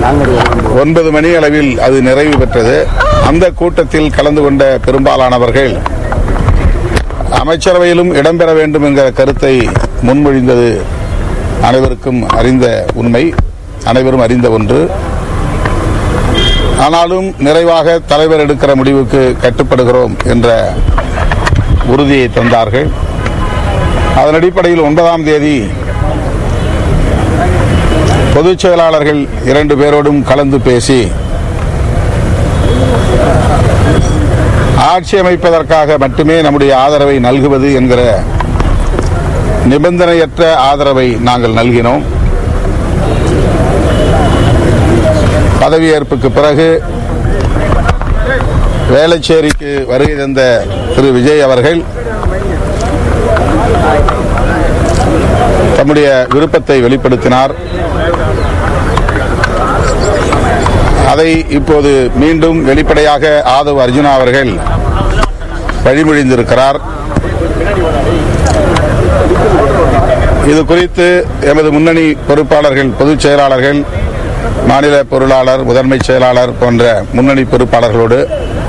ஒன்பது மணி அளவில் அது நிறைவு பெற்றது அந்த கூட்டத்தில் கலந்து கொண்ட பெரும்பாலானவர்கள் அமைச்சரவையிலும் இடம்பெற வேண்டும் என்கிற கருத்தை முன்மொழிந்தது அனைவருக்கும் அறிந்த உண்மை அனைவரும் அறிந்த ஒன்று ஆனாலும் நிறைவாக தலைவர் எடுக்கிற முடிவுக்கு கட்டுப்படுகிறோம் என்ற உறுதியை தந்தார்கள் அதன் அடிப்படையில் ஒன்பதாம் தேதி பொதுச் செயலாளர்கள் இரண்டு பேரோடும் கலந்து பேசி ஆட்சி அமைப்பதற்காக மட்டுமே நம்முடைய ஆதரவை நல்குவது என்கிற நிபந்தனையற்ற ஆதரவை நாங்கள் நல்கினோம் பதவியேற்புக்கு பிறகு வேளச்சேரிக்கு வருகை தந்த திரு விஜய் அவர்கள் தம்முடைய விருப்பத்தை வெளிப்படுத்தினார் அதை இப்போது மீண்டும் வெளிப்படையாக ஆதவ் அர்ஜுனா அவர்கள் வழிமொழிந்திருக்கிறார் இது குறித்து எமது முன்னணி பொறுப்பாளர்கள் பொதுச் செயலாளர்கள் மாநில பொருளாளர் முதன்மை செயலாளர் போன்ற முன்னணி பொறுப்பாளர்களோடு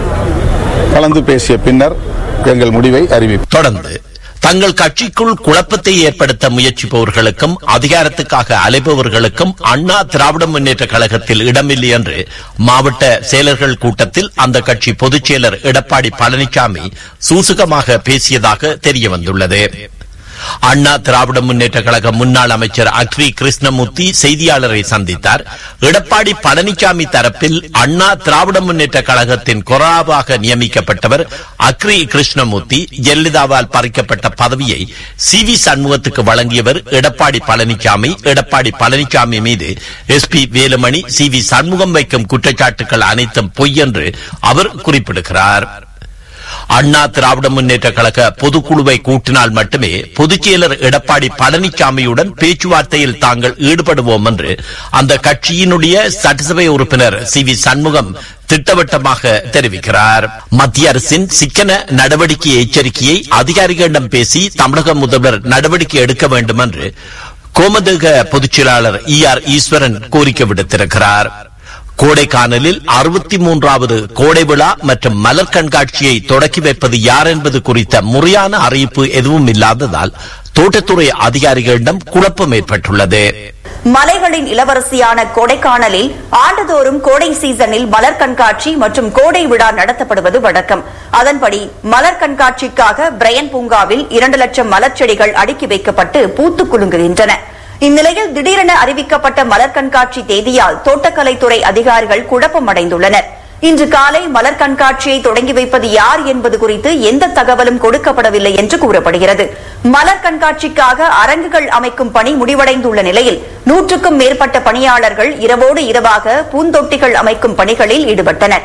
கலந்து பேசிய பின்னர் எங்கள் முடிவை அறிவிப்போம் தொடர்ந்து தங்கள் கட்சிக்குள் குழப்பத்தை ஏற்படுத்த முயற்சிப்பவர்களுக்கும் அதிகாரத்துக்காக அலைபவர்களுக்கும் அண்ணா திராவிட முன்னேற்ற கழகத்தில் இடமில்லை என்று மாவட்ட செயலர்கள் கூட்டத்தில் அந்த கட்சி பொதுச் செயலர் எடப்பாடி பழனிசாமி சூசகமாக பேசியதாக தெரிய வந்துள்ளது அண்ணா திராவிட முன்னேற்ற கழக முன்னாள் அமைச்சர் அக்ரி கிருஷ்ணமூர்த்தி செய்தியாளரை சந்தித்தார் எடப்பாடி பழனிசாமி தரப்பில் அண்ணா திராவிட முன்னேற்ற கழகத்தின் கொறாவாக நியமிக்கப்பட்டவர் அக்ரி கிருஷ்ணமூர்த்தி ஜெயலலிதாவால் பறிக்கப்பட்ட பதவியை சி வி சண்முகத்துக்கு வழங்கியவர் எடப்பாடி பழனிசாமி எடப்பாடி பழனிசாமி மீது S P Velumani C V Shanmugam வைக்கும் குற்றச்சாட்டுகள் அனைத்தும் பொய் என்று அவர் குறிப்பிடுகிறார் அண்ணா திராவிட முன்னேற்ற கழக பொதுக்குழுவை கூட்டினால் மட்டுமே பொதுச் செயலர் எடப்பாடி பழனிசாமியுடன் பேச்சுவார்த்தையில் தாங்கள் ஈடுபடுவோம் என்று அந்த கட்சியினுடைய சட்டசபை உறுப்பினர் சி வி சண்முகம் திட்டவட்டமாக தெரிவிக்கிறார் மத்திய அரசின் சிக்கன நடவடிக்கை எச்சரிக்கையை அதிகாரிகளிடம் பேசி தமிழக முதல்வர் நடவடிக்கை எடுக்க வேண்டும் என்று கோமதக பொதுச் செயலாளர் இ ஆர் ஈஸ்வரன் கோரிக்கை விடுத்திருக்கிறார் கோடைக்கானலில் அறுபத்தி மூன்றாவது கோடை விழா மற்றும் மலர் கண்காட்சியை தொடக்கி வைப்பது யார் என்பது குறித்த முறையான அறிவிப்பு எதுவும் இல்லாததால் தோட்டத்துறை அதிகாரிகளிடம் குழப்பம் ஏற்பட்டுள்ளது மலைகளின் இளவரசியான கொடைக்கானலில் ஆண்டுதோறும் கோடை சீசனில் மலர் கண்காட்சி மற்றும் கோடை விழா நடத்தப்படுவது வழக்கம் அதன்படி மலர் கண்காட்சிக்காக பிரையன் பூங்காவில் இரண்டு லட்சம் மலர் செடிகள் அடுக்கி வைக்கப்பட்டு பூத்து குலுங்குகின்றன இந்நிலையில் திடீரென அறிவிக்கப்பட்ட மலர் கண்காட்சி தேதியால் தோட்டக்கலைத்துறை அதிகாரிகள் குழப்பமடைந்துள்ளனர் இன்று காலை மலர் கண்காட்சியை தொடங்கி வைப்பது யார் என்பது குறித்து எந்த தகவலும் கொடுக்கப்படவில்லை என்று கூறப்படுகிறது மலர் கண்காட்சிக்காக அரங்குகள் அமைக்கும் பணி முடிவடைந்துள்ள நிலையில் நூற்றுக்கும் மேற்பட்ட பணியாளர்கள் இரவோடு இரவாக பூந்தொட்டிகள் அமைக்கும் பணிகளில் ஈடுபட்டனர்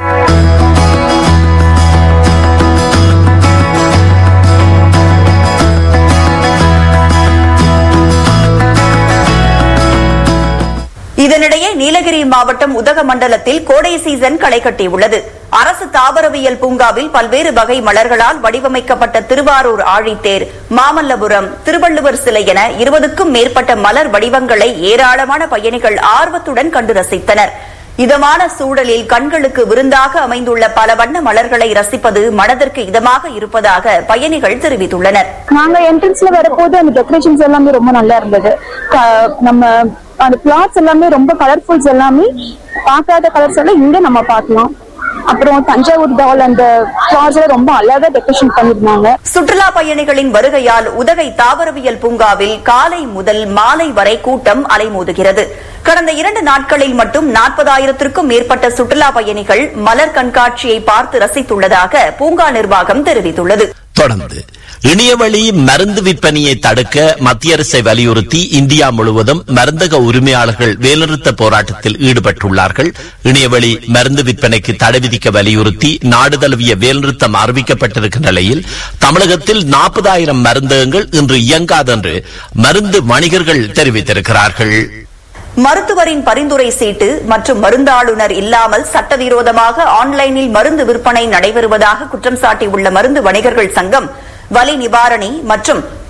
இதனிடையே நீலகிரி மாவட்டம் உதகமண்டலத்தில் கோடை சீசன் களை கட்டியுள்ளது அரசு தாவரவியல் பூங்காவில் பல்வேறு வகை மலர்களால் வடிவமைக்கப்பட்ட திருவாரூர் ஆழித்தேர் மாமல்லபுரம் திருவள்ளுவர் சிலை என இருபதுக்கும் மேற்பட்ட மலர் வடிவங்களை ஏராளமான பயணிகள் ஆர்வத்துடன் கண்டு ரசித்தனர் இதமான சூழலில் கண்களுக்கு விருந்தாக அமைந்துள்ள பல வண்ண மலர்களை ரசிப்பது மனதிற்கு இதமாக இருப்பதாக பயணிகள் தெரிவித்துள்ளனர் நாங்க என்ட்ரன்ஸ்ல வரப்போது அந்த டெக்கரேஷன்ஸ் எல்லாமே ரொம்ப நல்லா இருந்தது க- நம்ம அந்த பிளாட்ஸ் எல்லாமே ரொம்ப கலர்ஃபுல்ஸ் எல்லாமே பார்க்காத கலர்ஸ் எல்லாம் இங்க நம்ம பார்க்கலாம் அப்புறம் தஞ்சாவூர் டால் அந்த ஃபிளார்ஸ் எல்லாம் ரொம்ப அழகா டெக்கரேஷன் பண்ணிருந்தாங்க சுற்றுலா பயணிகளின் வருகையால் உதகை தாவரவியல் பூங்காவில் காலை முதல் மாலை வரை கூட்டம் அலைமோதுகிறது கடந்த இரண்டு நாட்களில் மட்டும் நாற்பதாயிரத்திற்கும் மேற்பட்ட சுற்றுலா பயணிகள் மலர் கண்காட்சியை பார்த்து ரசித்துள்ளதாக பூங்கா நிர்வாகம் தெரிவித்துள்ளது தொடர்ந்து இணையவழி மருந்து விற்பனையை தடுக்க மத்திய அரசை வலியுறுத்தி இந்தியா முழுவதும் மருந்தக உரிமையாளர்கள் வேலைநிறுத்த போராட்டத்தில் ஈடுபட்டுள்ளார்கள் இணையவழி மருந்து விற்பனைக்கு தடை விதிக்க வலியுறுத்தி நாடு தழுவிய வேலைநிறுத்தம் அறிவிக்கப்பட்டிருக்கும் நிலையில் தமிழகத்தில் நாற்பதாயிரம் மருந்தகங்கள் இன்று இயங்காதென்று மருந்து வணிகர்கள் தெரிவித்திருக்கிறார்கள் மருத்துவரின் பரிந்துரை சீட்டு மற்றும் மருந்தாளுநர் இல்லாமல் சட்டவிரோதமாக ஆன்லைனில் மருந்து விற்பனை நடைபெறுவதாக குற்றம் சாட்டியுள்ள மருந்து வணிகர்கள் சங்கம் வலி நிவாரணி மற்றும்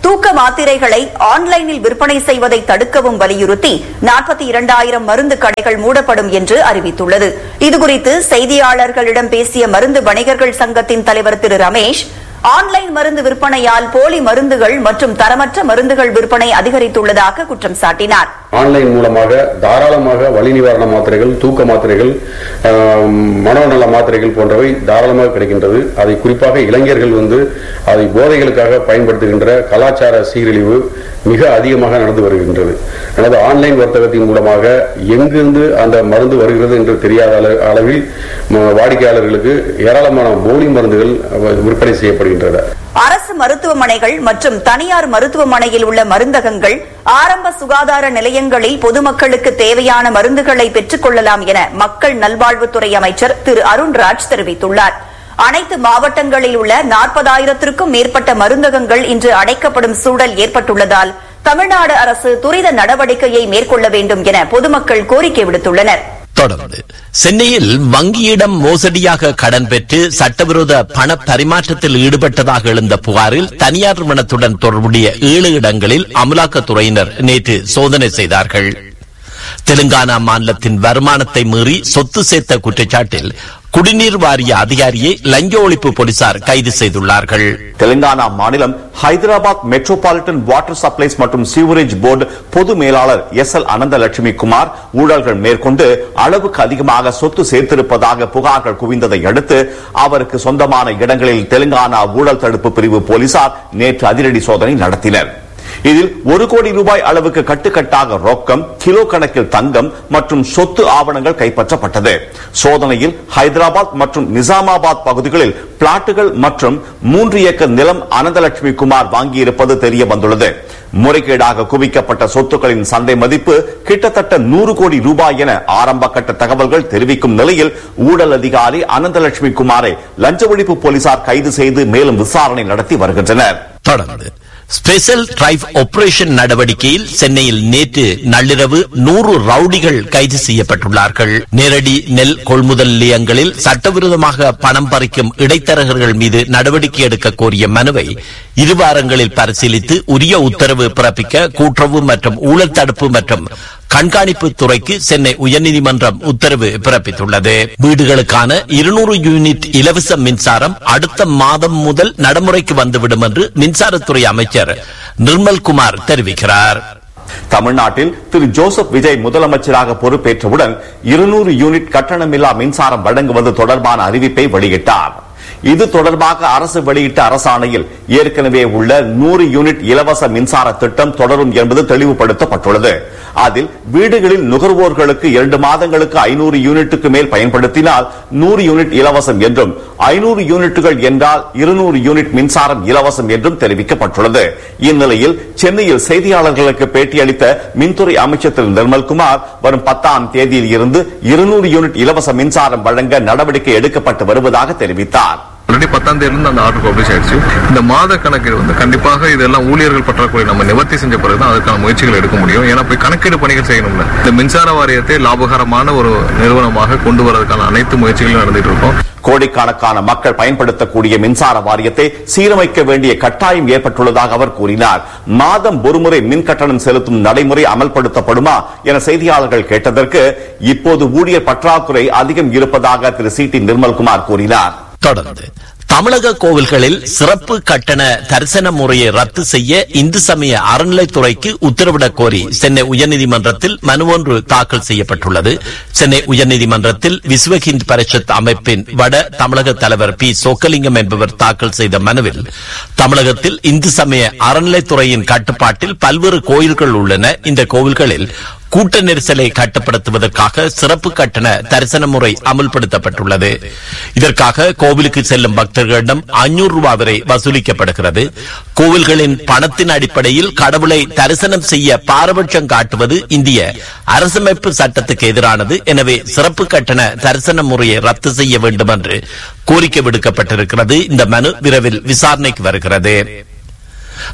தூக்க மாத்திரைகளை ஆன்லைனில் விற்பனை செய்வதை தடுக்கவும் வலியுறுத்தி நாற்பத்தி இரண்டாயிரம் மருந்து கடைகள் மூடப்படும் என்று அறிவித்துள்ளது இதுகுறித்து செய்தியாளர்களிடம் பேசிய மருந்து வணிகர்கள் சங்கத்தின் தலைவர் திரு ரமேஷ் ஆன்லைன் மருந்து விற்பனையால் போலி மருந்துகள் மற்றும் தரமற்ற மருந்துகள் விற்பனை அதிகரித்துள்ளதாக குற்றம் சாட்டினார் ஆன்லைன் மூலமாக தாராளமாக வலி நிவாரண மாத்திரைகள் தூக்க மாத்திரைகள் ஆம், மனோநல மாத்திரைகள் போன்றவை தாராளமாக கிடைக்கின்றது அதை குறிப்பாக இளைஞர்கள் வந்து அதை போதைகளுக்காக பயன்படுத்துகின்ற கலாச்சார சீரழிவு மிக அதிகமாக நடந்து வருகின்றது எனது ஆன்லைன் வர்த்தகத்தின் மூலமாக எங்கிருந்து அந்த மருந்து வருகிறது என்று தெரியாத அள- அளவில் ம- வாடிக்கையாளர்களுக்கு ஏராளமான போலி மருந்துகள் அஹ், விற்பனை செய்யப்படுகின்றன அரசு மருத்துவமனைகள் மற்றும் தனியார் மருத்துவமனையில் உள்ள மருந்தகங்கள் ஆரம்ப சுகாதார நிலையங்களில் பொதுமக்களுக்கு தேவையான மருந்துகளை பெற்றுக் கொள்ளலாம் என மக்கள் நல்வாழ்வுத்துறை அமைச்சர் திரு அருண்ராஜ் தெரிவித்துள்ளார் அனைத்து மாவட்டங்களில் உள்ள நாற்பதாயிரத்திற்கும் மேற்பட்ட மருந்தகங்கள் இன்று அடைக்கப்படும் சூழல் ஏற்பட்டுள்ளதால் தமிழ்நாடு அரசு துரித நடவடிக்கையை மேற்கொள்ள வேண்டும் என பொதுமக்கள் கோரிக்கை விடுத்துள்ளனர் தொடர்ந்து சென்னையில் வங்கியிடம் மோசடியாக கடன் பெற்று சட்டவிரோத பண பரிமாற்றத்தில் ஈடுபட்டதாக எழுந்த புகாரில் தனியார் நிறுவனத்துடன் தொடர்புடைய ஏழு இடங்களில் அமலாக்கத்துறையினர் நேற்று சோதனை செய்தார்கள் தெலுங்கானா மாநிலத்தின் வருமானத்தை மீறி சொத்து சேர்த்த குற்றச்சாட்டில் குடிநீர் வாரிய அதிகாரியை லஞ்ச ஒழிப்பு போலீசார் கைது செய்துள்ளார்கள் தெலுங்கானா மாநிலம் ஹைதராபாத் மெட்ரோபாலிட்டன் வாட்டர் சப்ளைஸ் மற்றும் சீவரேஜ் போர்டு பொது மேலாளர் எஸ் எல் அனந்தலட்சுமி குமார் ஊழல்கள் மேற்கொண்டு அளவுக்கு அதிகமாக சொத்து சேர்த்திருப்பதாக புகார்கள் குவிந்ததை அடுத்து அவருக்கு சொந்தமான இடங்களில் தெலுங்கானா ஊழல் தடுப்பு பிரிவு போலீசார் நேற்று அதிரடி சோதனை நடத்தினர் இதில் ஒரு கோடி ரூபாய் அளவுக்கு கட்டுக்கட்டாக ரொக்கம் கிலோ கணக்கில் தங்கம் மற்றும் சொத்து ஆவணங்கள் கைப்பற்றப்பட்டது சோதனையில் ஹைதராபாத் மற்றும் நிசாமாபாத் பகுதிகளில் பிளாட்டுகள் மற்றும் மூன்று ஏக்கர் நிலம் அனந்தலட்சுமி குமார் வாங்கியிருப்பது தெரிய வந்துள்ளது முறைகேடாக குவிக்கப்பட்ட சொத்துக்களின் சந்தை மதிப்பு கிட்டத்தட்ட நூறு கோடி ரூபாய் என ஆரம்ப கட்ட தகவல்கள் தெரிவிக்கும் நிலையில் ஊழல் அதிகாரி அனந்தலட்சுமி குமாரை லஞ்ச ஒழிப்பு போலீசார் கைது செய்து மேலும் விசாரணை நடத்தி வருகின்றனர் தொடர்ந்து ஸ்பெஷல் டிரைவ் ஆபரேஷன் நடவடிக்கையில் சென்னையில் நேற்று நள்ளிரவு நூறு ரவுடிகள் கைது செய்யப்பட்டுள்ளார்கள் நேரடி நெல் கொள்முதல் நிலையங்களில் சட்டவிரோதமாக பணம் பறிக்கும் இடைத்தரகர்கள் மீது நடவடிக்கை எடுக்க கோரிய மனுவை இரு வாரங்களில் பரிசீலித்து உரிய உத்தரவு பிறப்பிக்க கூட்டுறவு மற்றும் ஊழல் தடுப்பு மற்றும் கண்காணிப்பு துறைக்கு சென்னை உயர்நீதிமன்றம் உத்தரவு பிறப்பித்துள்ளது வீடுகளுக்கான இருநூறு யூனிட் இலவச மின்சாரம் அடுத்த மாதம் முதல் நடைமுறைக்கு வந்துவிடும் என்று மின்சாரத்துறை அமைச்சர் நிர்மல்குமார் தெரிவிக்கிறார் தமிழ்நாட்டில் திரு ஜோசப் விஜய் முதலமைச்சராக பொறுப்பேற்றவுடன் இருநூறு யூனிட் கட்டணமில்லா மின்சாரம் வழங்குவது தொடர்பான அறிவிப்பை வெளியிட்டார் இது தொடர்பாக அரசு வெளியிட்ட அரசாணையில் ஏற்கனவே உள்ள நூறு யூனிட் இலவச மின்சார திட்டம் தொடரும் என்பது தெளிவுபடுத்தப்பட்டுள்ளது அதில் வீடுகளில் நுகர்வோர்களுக்கு இரண்டு மாதங்களுக்கு ஐநூறு யூனிட்டுக்கு மேல் பயன்படுத்தினால் நூறு யூனிட் இலவசம் என்றும் ஐநூறு யூனிட்டுகள் என்றால் இருநூறு யூனிட் மின்சாரம் இலவசம் என்றும் தெரிவிக்கப்பட்டுள்ளது இந்நிலையில் சென்னையில் செய்தியாளர்களுக்கு பேட்டியளித்த மின்துறை அமைச்சர் திரு நிர்மல்குமார் வரும் பத்தாம் தேதியில் இருந்து இருநூறு யூனிட் இலவச மின்சாரம் வழங்க நடவடிக்கை எடுக்கப்பட்டு வருவதாக தெரிவித்தார் ஆல்ரெடி பத்தாம் தேதியிலிருந்து அந்த ஆர்டர் பப்ளிஷ் ஆயிடுச்சு இந்த மாத கணக்கீடு வந்து கண்டிப்பாக இதெல்லாம் ஊழியர்கள் பற்றாக்குறை நம்ம நிவர்த்தி செஞ்ச பிறகு தான் அதுக்கான முயற்சிகள் எடுக்க முடியும் ஏன்னா போய் கணக்கீடு பணிகள் செய்யணும்ல இந்த மின்சார வாரியத்தை லாபகரமான ஒரு நிறுவனமாக கொண்டு வரதுக்கான அனைத்து முயற்சிகளும் நடந்துட்டு இருக்கோம் கோடிக்கணக்கான மக்கள் பயன்படுத்தக்கூடிய மின்சார வாரியத்தை சீரமைக்க வேண்டிய கட்டாயம் ஏற்பட்டுள்ளதாக அவர் கூறினார் மாதம் ஒருமுறை மின் கட்டணம் செலுத்தும் நடைமுறை அமல்படுத்தப்படுமா என செய்தியாளர்கள் கேட்டதற்கு இப்போது ஊழியர் பற்றாக்குறை அதிகம் இருப்பதாக திரு சி டி நிர்மல்குமார் கூறினார் தொடர்ந்து தமிழக கோவில்களில் சிறப்பு கட்டண தரிசன முறையை ரத்து செய்ய இந்து சமய அறநிலைத்துறைக்கு உத்தரவிடக் கோரி சென்னை உயர்நீதிமன்றத்தில் மனு ஒன்று தாக்கல் செய்யப்பட்டுள்ளது சென்னை உயர்நீதிமன்றத்தில் விஸ்வ ஹிந்த் பரிஷத் அமைப்பின் வட தமிழக தலைவர் பி சொக்கலிங்கம் என்பவர் தாக்கல் செய்த மனுவில் தமிழகத்தில் இந்து சமய அறநிலைத்துறையின் கட்டுப்பாட்டில் பல்வேறு கோயில்கள் உள்ளன இந்த கோவில்களில் கூட்ட நெரிசலை கட்டுப்படுத்துவதற்காக சிறப்பு கட்டண தரிசன முறை அமல்படுத்தப்பட்டுள்ளது இதற்காக கோவிலுக்கு செல்லும் பக்தர்களிடம் ஐநூறு ரூபாய் வரை வசூலிக்கப்படுகிறது கோவில்களின் பணத்தின் அடிப்படையில் கடவுளை தரிசனம் செய்ய பாரபட்சம் காட்டுவது இந்திய அரசமைப்பு சட்டத்துக்கு எதிரானது எனவே சிறப்பு கட்டண தரிசன முறையை ரத்து செய்ய வேண்டும் என்று கோரிக்கை விடுக்கப்பட்டிருக்கிறது இந்த மனு விரைவில் விசாரணைக்கு வருகிறது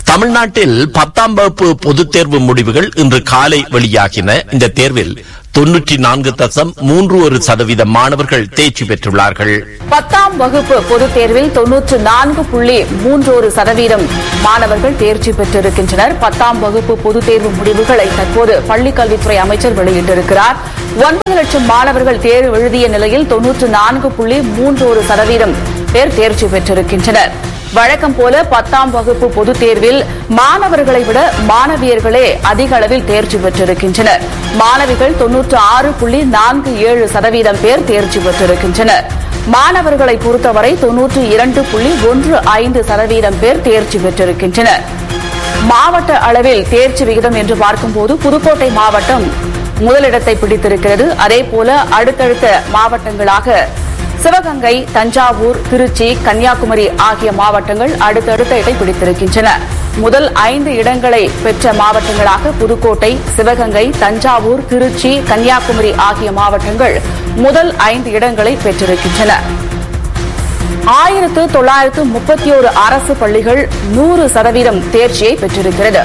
தமிழ்நாட்டில் பத்தாம் வகுப்பு பொதுத் தேர்வு முடிவுகள் இன்று காலை வெளியாகின இந்த தேர்வில் தொன்னூற்றி நான்கு தசம் மூன்று ஒரு சதவீத மாணவர்கள் தேர்ச்சி பெற்றுள்ளார்கள் பத்தாம் வகுப்பு பொதுத் தேர்வில் தொன்னூற்று நான்கு புள்ளி மூன்றொரு சதவீதம் மாணவர்கள் தேர்ச்சி பெற்றிருக்கின்றனர் பத்தாம் வகுப்பு பொதுத் தேர்வு முடிவுகளை தற்போது பள்ளிக் கல்வித்துறை அமைச்சர் வெளியிட்டிருக்கிறார் ஒன்பது லட்சம் மாணவர்கள் தேர்வு எழுதிய நிலையில் தொன்னூற்று நான்கு புள்ளி மூன்றொரு சதவீதம் பேர் தேர்ச்சி பெற்றிருக்கின்றனர் வழக்கம் போல பத்தாம் வகுப்பு பொதுத் தேர்வில் மாணவர்களை விட மாணவியர்களே அதிக அளவில் தேர்ச்சி பெற்றிருக்கின்றனர் மாணவிகள் தொன்னூற்று ஆறு புள்ளி நான்கு ஏழு சதவீதம் பேர் தேர்ச்சி பெற்றிருக்கின்றனர் மாணவர்களை பொறுத்தவரை தொன்னூற்று இரண்டு புள்ளி ஒன்று ஐந்து சதவீதம் பேர் தேர்ச்சி பெற்றிருக்கின்றனர் மாவட்ட அளவில் தேர்ச்சி விகிதம் என்று பார்க்கும்போது புதுக்கோட்டை மாவட்டம் முதலிடத்தை பிடித்திருக்கிறது அதேபோல அடுத்தடுத்த மாவட்டங்களாக சிவகங்கை தஞ்சாவூர் திருச்சி கன்னியாகுமரி ஆகிய மாவட்டங்கள் அடுத்தடுத்த இடத்தை பிடித்திருக்கின்றன முதல் ஐந்து இடங்களை பெற்ற மாவட்டங்களாக புதுக்கோட்டை சிவகங்கை தஞ்சாவூர் திருச்சி கன்னியாகுமரி ஆகிய மாவட்டங்கள் முதல் ஐந்து இடங்களை பெற்றிருக்கின்றன ஆயிரத்து தொள்ளாயிரத்து முப்பத்தி ஒரு அரசு பள்ளிகள் நூறு சதவீதம் தேர்ச்சியை பெற்றிருக்கிறது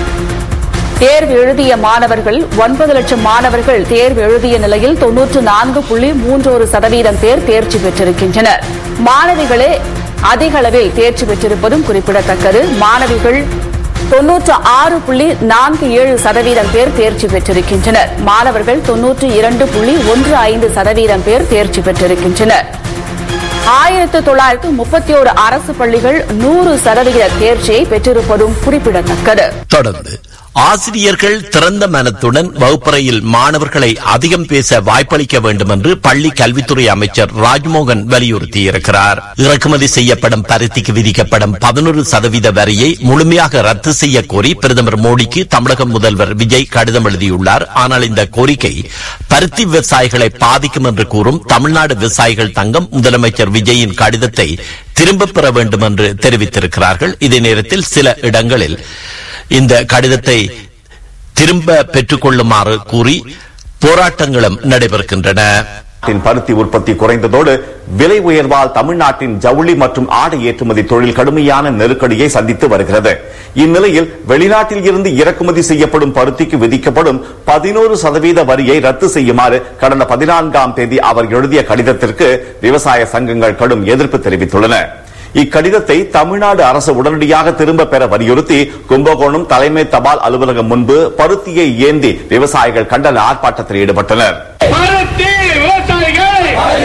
தேர்வு எழுதிய மாணவர்கள் ஒன்பது லட்சம் மாணவர்கள் தேர்வு எழுதிய நிலையில் தொன்னூற்று நான்கு புள்ளி மூன்றொரு சதவீதம் பேர் தேர்ச்சி பெற்றிருக்கின்றனர் மாணவிகளே அதிக அளவில் தேர்ச்சி பெற்றிருப்பதும் குறிப்பிடத்தக்கது மாணவிகள் தொன்னூற்று ஆறு புள்ளி நான்கு ஏழு சதவீதம் பேர் தேர்ச்சி பெற்றிருக்கின்றனர் மாணவர்கள் தொன்னூற்று இரண்டு புள்ளி ஒன்று ஐந்து சதவீதம் பேர் தேர்ச்சி பெற்றிருக்கின்றனர் ஆயிரத்து தொள்ளாயிரத்து முப்பத்தி ஒரு அரசு பள்ளிகள் நூறு சதவிகித தேர்ச்சியை பெற்றிருப்பதும் குறிப்பிடத்தக்கது தொடர்ந்து ஆசிரியர்கள் திறந்த மனத்துடன் வகுப்பறையில் மாணவர்களை அதிகம் பேச வாய்ப்பளிக்க வேண்டும் என்று பள்ளி கல்வித்துறை அமைச்சர் ராஜ்மோகன் வலியுறுத்தியிருக்கிறார் இறக்குமதி செய்யப்படும் பருத்திக்கு விதிக்கப்படும் பதினொரு சதவீத வரியை முழுமையாக ரத்து செய்ய கோரி பிரதமர் மோடிக்கு தமிழக முதல்வர் விஜய் கடிதம் எழுதியுள்ளார் ஆனால் இந்த கோரிக்கை பருத்தி விவசாயிகளை பாதிக்கும் என்று கூறும் தமிழ்நாடு விவசாயிகள் தங்கம் முதலமைச்சர் விஜயின் கடிதத்தை திரும்பப் பெற வேண்டும் என்று தெரிவித்திருக்கிறார்கள் இதே நேரத்தில் சில இடங்களில் இந்த கடிதத்தை திரும்ப பெற்றுக் கொள்ளுமாறு கூறி போராட்டங்களும் நடைபெறுகின்றன நாட்டின் பருத்தி உற்பத்தி குறைந்ததோடு விலை உயர்வால் தமிழ்நாட்டின் ஜவுளி மற்றும் ஆடை ஏற்றுமதி தொழில் கடுமையான நெருக்கடியை சந்தித்து வருகிறது இந்நிலையில் வெளிநாட்டில் இருந்து இறக்குமதி செய்யப்படும் பருத்திக்கு விதிக்கப்படும் பதினோரு சதவீத வரியை ரத்து செய்யுமாறு கடந்த பதினான்காம் தேதி அவர் எழுதிய கடிதத்திற்கு விவசாய சங்கங்கள் கடும் எதிர்ப்பு தெரிவித்துள்ளன இக்கடிதத்தை தமிழ்நாடு அரசு உடனடியாக திரும்ப பெற வலியுறுத்தி கும்பகோணம் தலைமை தபால் அலுவலகம் முன்பு பருத்தியை ஏந்தி விவசாயிகள் கண்டன ஆர்ப்பாட்டத்தில் ஈடுபட்டனர் பருத்தி விவசாயிகள்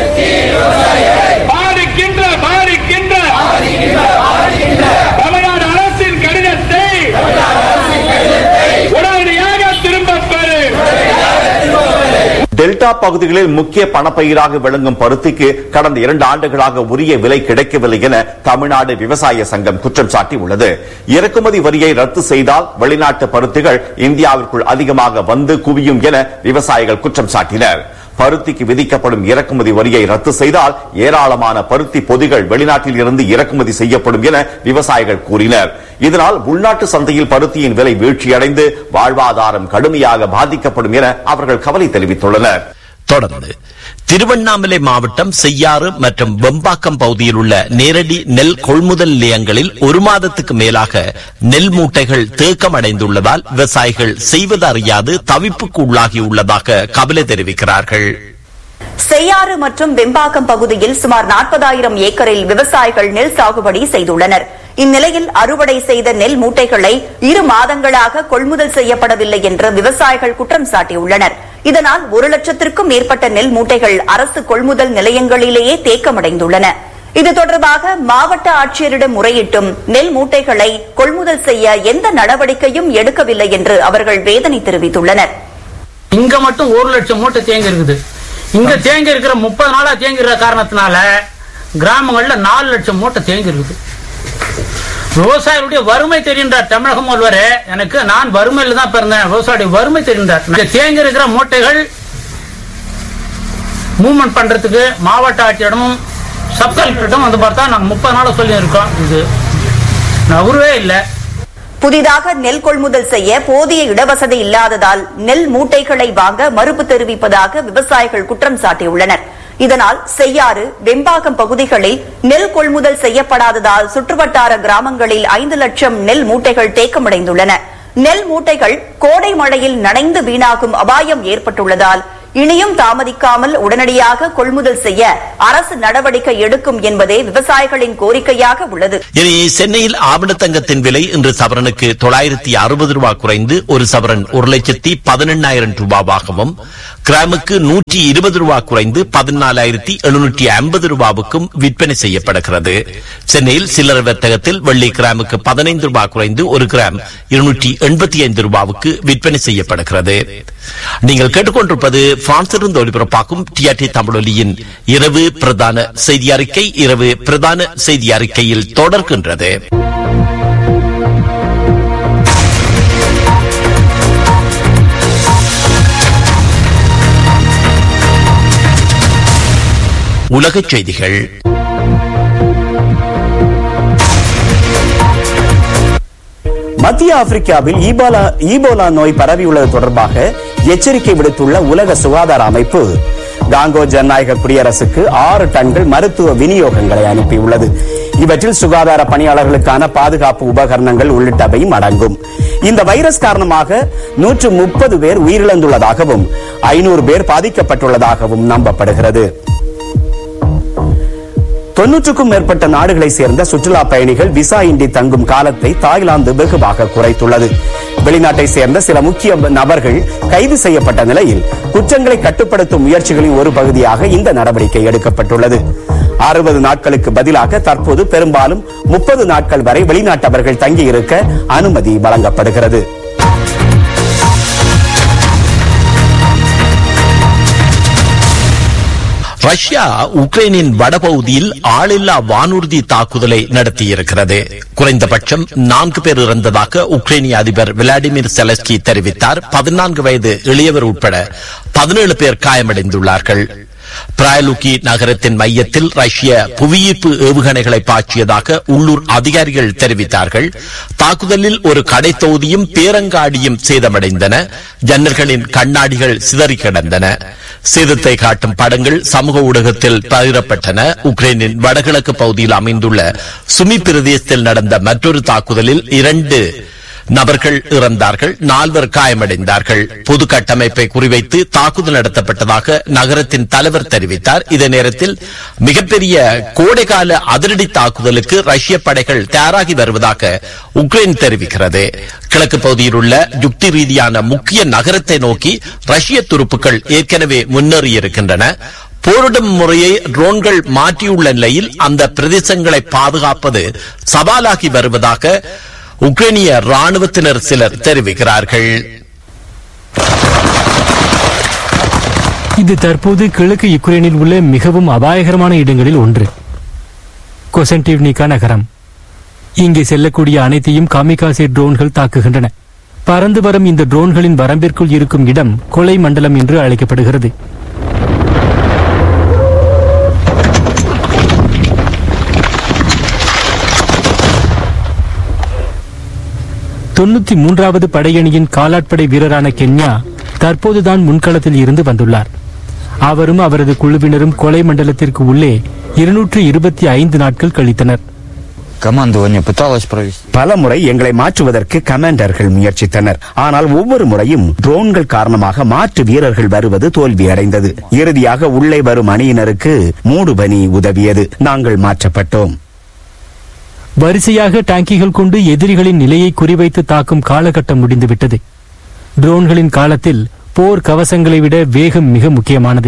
பாதிக்கின்ற பாதிக்கின்ற தமிழ்நாடு அரசின் கடிதத்தை உடனடியாக திரும்பப் பெறு டெல்டா பகுதிகளில் முக்கிய பணப்பயிராக விளங்கும் பருத்திக்கு கடந்த இரண்டு ஆண்டுகளாக உரிய விலை கிடைக்கவில்லை என தமிழ்நாடு விவசாய சங்கம் குற்றம் சாட்டியுள்ளது இறக்குமதி வரியை ரத்து செய்தால் வெளிநாட்டு பருத்திகள் இந்தியாவிற்குள் அதிகமாக வந்து குவியும் என விவசாயிகள் குற்றம் சாட்டினர் பருத்திக்கு விதிக்கப்படும் இறக்குமதி வரியை ரத்து செய்தால் ஏராளமான பருத்தி பொதிகள் வெளிநாட்டில் இருந்து இறக்குமதி செய்யப்படும் என விவசாயிகள் கூறினர் இதனால் உள்நாட்டு சந்தையில் பருத்தியின் விலை வீழ்ச்சியடைந்து வாழ்வாதாரம் கடுமையாக பாதிக்கப்படும் என அவர்கள் கவலை தெரிவித்துள்ளனர் தொடர்ந்து திருவண்ணாமலை மாவட்டம் செய்யாறு மற்றும் வெம்பாக்கம் பகுதியில் உள்ள நேரடி நெல் கொள்முதல் நிலையங்களில் ஒரு மாதத்துக்கு மேலாக நெல் மூட்டைகள் தேக்கமடைந்துள்ளதால் விவசாயிகள் செய்வது அறியாது தவிப்புக்கு உள்ளாகியுள்ளதாக கவலை தெரிவிக்கிறார்கள் செய்யாறு மற்றும் வெம்பாக்கம் பகுதியில் சுமார் நாற்பதாயிரம் ஏக்கரில் விவசாயிகள் நெல் சாகுபடி செய்துள்ளனர் இந்நிலையில் அறுவடை செய்த நெல் மூட்டைகளை இரு மாதங்களாக கொள்முதல் செய்யப்படவில்லை என்று விவசாயிகள் குற்றம் சாட்டியுள்ளனர் இதனால் ஒரு லட்சத்திற்கும் மேற்பட்ட நெல் மூட்டைகள் அரசு கொள்முதல் நிலையங்களிலேயே தேக்கமடைந்துள்ளன இது தொடர்பாக மாவட்ட ஆட்சியரிடம் முறையிட்டும் நெல் மூட்டைகளை கொள்முதல் செய்ய எந்த நடவடிக்கையும் எடுக்கவில்லை என்று அவர்கள் வேதனை தெரிவித்துள்ளனர் இங்க மட்டும் ஒரு லட்சம் மூட்டை தேங்கி இருக்குது இங்க தேங்கி இருக்கிற முப்பது நாளா தேங்கி இருக்கிற காரணத்தினால கிராமங்கள்ல நாலு லட்சம் மூட்டை தேங்கி இருக்குது விவசாயிகளுடைய வறுமை தெரிகின்றார் தமிழக முதல்வர் எனக்கு நான் வறுமையில தான் பிறந்தேன் விவசாயியுடைய வறுமை தெரிகின்றார் இங்க தேங்கி இருக்கிற மூட்டைகள் மூவ்மெண்ட் பண்றதுக்கு மாவட்ட ஆட்சியிடமும் சப் கலெக்டரிடம் வந்து பார்த்தா நாங்க முப்பது நாளா சொல்லி இருக்கோம் இது நகரவே இல்லை புதிதாக நெல் கொள்முதல் செய்ய போதிய இடவசதி இல்லாததால் நெல் மூட்டைகளை வாங்க மறுப்பு தெரிவிப்பதாக விவசாயிகள் குற்றம் சாட்டியுள்ளனர் இதனால் செய்யாறு வெம்பாக்கம் பகுதிகளில் நெல் கொள்முதல் செய்யப்படாததால் சுற்றுவட்டார கிராமங்களில் ஐந்து லட்சம் நெல் மூட்டைகள் தேக்கமடைந்துள்ளன நெல் மூட்டைகள் கோடை மழையில் நனைந்து வீணாகும் அபாயம் ஏற்பட்டுள்ளதால் இனியும் தாமதிக்காமல் உடனடியாக கொள்முதல் செய்ய அரசு நடவடிக்கை எடுக்கும் என்பதே விவசாயிகளின் கோரிக்கையாக உள்ளது இனி சென்னையில் ஆவணத்தங்கத்தின் விலை இன்று சவரனுக்கு தொள்ளாயிரத்தி அறுபது ரூபாய் குறைந்து ஒரு சவரன் ஒரு லட்சத்தி பதினெண்ணாயிரம் ரூபாவாகவும் கிராமுக்கு நூற்றி இருபது ரூபாய் குறைந்து பதினாலாயிரத்தி எழுநூற்றி ஐம்பது ரூபாவுக்கும் விற்பனை செய்யப்படுகிறது சென்னையில் சில்லறை வர்த்தகத்தில் வெள்ளி கிராமுக்கு பதினைந்து ரூபாய் குறைந்து ஒரு கிராம் இருநூற்றி எண்பத்தி ஐந்து ரூபாவுக்கு விற்பனை செய்யப்படுகிறது நீங்கள் கேட்டுக்கொண்டிருப்பது பிரான்சிலிருந்து ஒலிபரப்பாக்கும் டிஆர்டி தமிழொலியின் இரவு பிரதான செய்தி அறிக்கை இரவு பிரதான செய்தி அறிக்கையில் தொடர்கின்றது உலகச் செய்திகள் மத்திய ஆப்பிரிக்காவில் ஈபோலா ஈபோலா நோய் பரவியுள்ளது தொடர்பாக எச்சரிக்கை விடுத்துள்ள உலக சுகாதார அமைப்பு காங்கோ ஜனநாயக குடியரசுக்கு ஆறு டன்கள் மருத்துவ விநியோகங்களை அனுப்பியுள்ளது இவற்றில் சுகாதார பணியாளர்களுக்கான பாதுகாப்பு உபகரணங்கள் உள்ளிட்டவையும் அடங்கும் இந்த வைரஸ் காரணமாக நூற்று முப்பது பேர் உயிரிழந்துள்ளதாகவும் ஐநூறு பேர் பாதிக்கப்பட்டுள்ளதாகவும் நம்பப்படுகிறது தொன்னூற்றுக்கும் மேற்பட்ட நாடுகளை சேர்ந்த சுற்றுலா பயணிகள் விசா இன்றி தங்கும் காலத்தை தாய்லாந்து வெகுவாக குறைத்துள்ளது வெளிநாட்டை சேர்ந்த சில முக்கிய நபர்கள் கைது செய்யப்பட்ட நிலையில் குற்றங்களை கட்டுப்படுத்தும் முயற்சிகளின் ஒரு பகுதியாக இந்த நடவடிக்கை எடுக்கப்பட்டுள்ளது அறுபது நாட்களுக்கு பதிலாக தற்போது பெரும்பாலும் முப்பது நாட்கள் வரை வெளிநாட்டவர்கள் தங்கியிருக்க அனுமதி வழங்கப்படுகிறது ரஷ்யா உக்ரைனின் வடபகுதியில் ஆளில்லா வானூர்தி தாக்குதலை நடத்தியிருக்கிறது குறைந்தபட்சம் நான்கு பேர் இறந்ததாக உக்ரைனிய அதிபர் விளாடிமிர் செலஸ்கி தெரிவித்தார் பதினான்கு வயது இளையவர் உட்பட பதினேழு பேர் காயமடைந்துள்ளார்கள் பிராயலுக்கி நகரத்தின் மையத்தில் ரஷ்ய புவியீர்ப்பு ஏவுகணைகளை பாய்ச்சியதாக உள்ளூர் அதிகாரிகள் தெரிவித்தார்கள் தாக்குதலில் ஒரு கடை தொகுதியும் பேரங்காடியும் சேதமடைந்தன ஜன்னல்களின் கண்ணாடிகள் சிதறி கிடந்தன சேதத்தை காட்டும் படங்கள் சமூக ஊடகத்தில் பகிரப்பட்டன உக்ரைனின் வடகிழக்கு பகுதியில் அமைந்துள்ள சுமி பிரதேசத்தில் நடந்த மற்றொரு தாக்குதலில் இரண்டு நபர்கள் இறந்தார்கள் நால்வர் காயமடைந்தார்கள் பொது கட்டமைப்பை குறிவைத்து தாக்குதல் நடத்தப்பட்டதாக நகரத்தின் தலைவர் தெரிவித்தார் இதே நேரத்தில் மிகப்பெரிய கோடைகால அதிரடி தாக்குதலுக்கு ரஷ்ய படைகள் தயாராகி வருவதாக உக்ரைன் தெரிவிக்கிறது கிழக்கு பகுதியில் உள்ள யுக்தி ரீதியான முக்கிய நகரத்தை நோக்கி ரஷ்ய துருப்புக்கள் ஏற்கனவே முன்னேறியிருக்கின்றன போரிடும் முறையை ட்ரோன்கள் மாற்றியுள்ள நிலையில் அந்த பிரதேசங்களை பாதுகாப்பது சவாலாகி வருவதாக உக்ரைனிய ராணுவத்தினர் சிலர் தெரிவிக்கிறார்கள் இது தற்போது கிழக்கு யுக்ரைனில் உள்ள மிகவும் அபாயகரமான இடங்களில் ஒன்று கொசன்டிவ்னிகா நகரம் இங்கே செல்லக்கூடிய அனைத்தையும் காமிகாசே ட்ரோன்கள் தாக்குகின்றன பறந்து வரும் இந்த ட்ரோன்களின் வரம்பிற்குள் இருக்கும் இடம் கொலை மண்டலம் என்று அழைக்கப்படுகிறது தொண்ணூத்தி மூன்றாவது படையணியின் காலாட்படை வீரரான கென்யா தற்போதுதான் முன்களத்தில் இருந்து வந்துள்ளார் அவரும் அவரது குழுவினரும் கொலை மண்டலத்திற்கு உள்ளே இருநூற்று இருபத்தி ஐந்து நாட்கள் கழித்தனர் பல முறை எங்களை மாற்றுவதற்கு கமாண்டர்கள் முயற்சித்தனர் ஆனால் ஒவ்வொரு முறையும் ட்ரோன்கள் காரணமாக மாற்று வீரர்கள் வருவது தோல்வியடைந்தது இறுதியாக உள்ளே வரும் அணியினருக்கு மூடுபனி உதவியது நாங்கள் மாற்றப்பட்டோம் வரிசையாக டாங்கிகள் கொண்டு எதிரிகளின் நிலையை குறிவைத்து தாக்கும் காலகட்டம் முடிந்துவிட்டது ட்ரோன்களின் காலத்தில் போர் கவசங்களை விட வேகம் மிக முக்கியமானது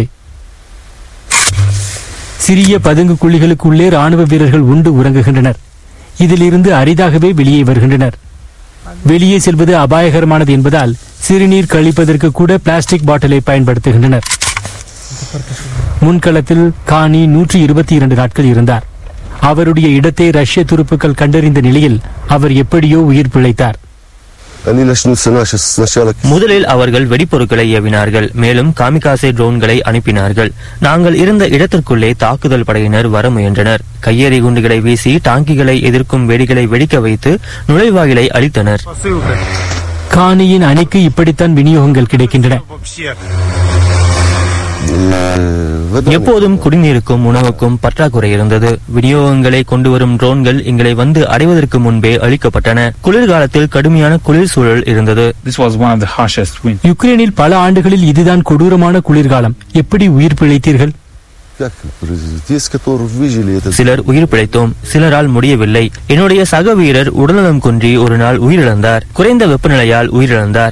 சிறிய பதுங்கு குழிகளுக்குள்ளே ராணுவ வீரர்கள் உண்டு உறங்குகின்றனர் இதிலிருந்து அரிதாகவே வெளியே வருகின்றனர் வெளியே செல்வது அபாயகரமானது என்பதால் சிறுநீர் கழிப்பதற்கு கூட பிளாஸ்டிக் பாட்டிலை பயன்படுத்துகின்றனர் முன்களத்தில் காணி நூற்றி இருபத்தி இரண்டு நாட்கள் இருந்தார் அவருடைய இடத்தை ரஷ்ய துருப்புக்கள் கண்டறிந்த நிலையில் அவர் எப்படியோ உயிர் பிழைத்தார் முதலில் அவர்கள் வெடிப்பொருட்களை ஏவினார்கள் மேலும் காமிகாசே ட்ரோன்களை அனுப்பினார்கள் நாங்கள் இருந்த இடத்திற்குள்ளே தாக்குதல் படையினர் வர முயன்றனர் கையெறி குண்டுகளை வீசி டாங்கிகளை எதிர்க்கும் வெடிகளை வெடிக்க வைத்து நுழைவாயிலை அழித்தனர் காணியின் அணிக்கு இப்படித்தான் விநியோகங்கள் கிடைக்கின்றன எப்போதும் குடிநீருக்கும் உணவுக்கும் பற்றாக்குறை இருந்தது விநியோகங்களை கொண்டு வரும் ட்ரோன்கள் எங்களை வந்து அடைவதற்கு முன்பே அளிக்கப்பட்டன குளிர்காலத்தில் கடுமையான குளிர் சூழல் இருந்தது யுக்ரைனில் பல ஆண்டுகளில் இதுதான் கொடூரமான குளிர்காலம் எப்படி உயிர் பிழைத்தீர்கள் சிலர் உயிர் பிழைத்தோம் சிலரால் முடியவில்லை என்னுடைய சக வீரர் உடல்நலம் குன்றி ஒரு நாள் உயிரிழந்தார் குறைந்த வெப்பநிலையால் உயிரிழந்தார்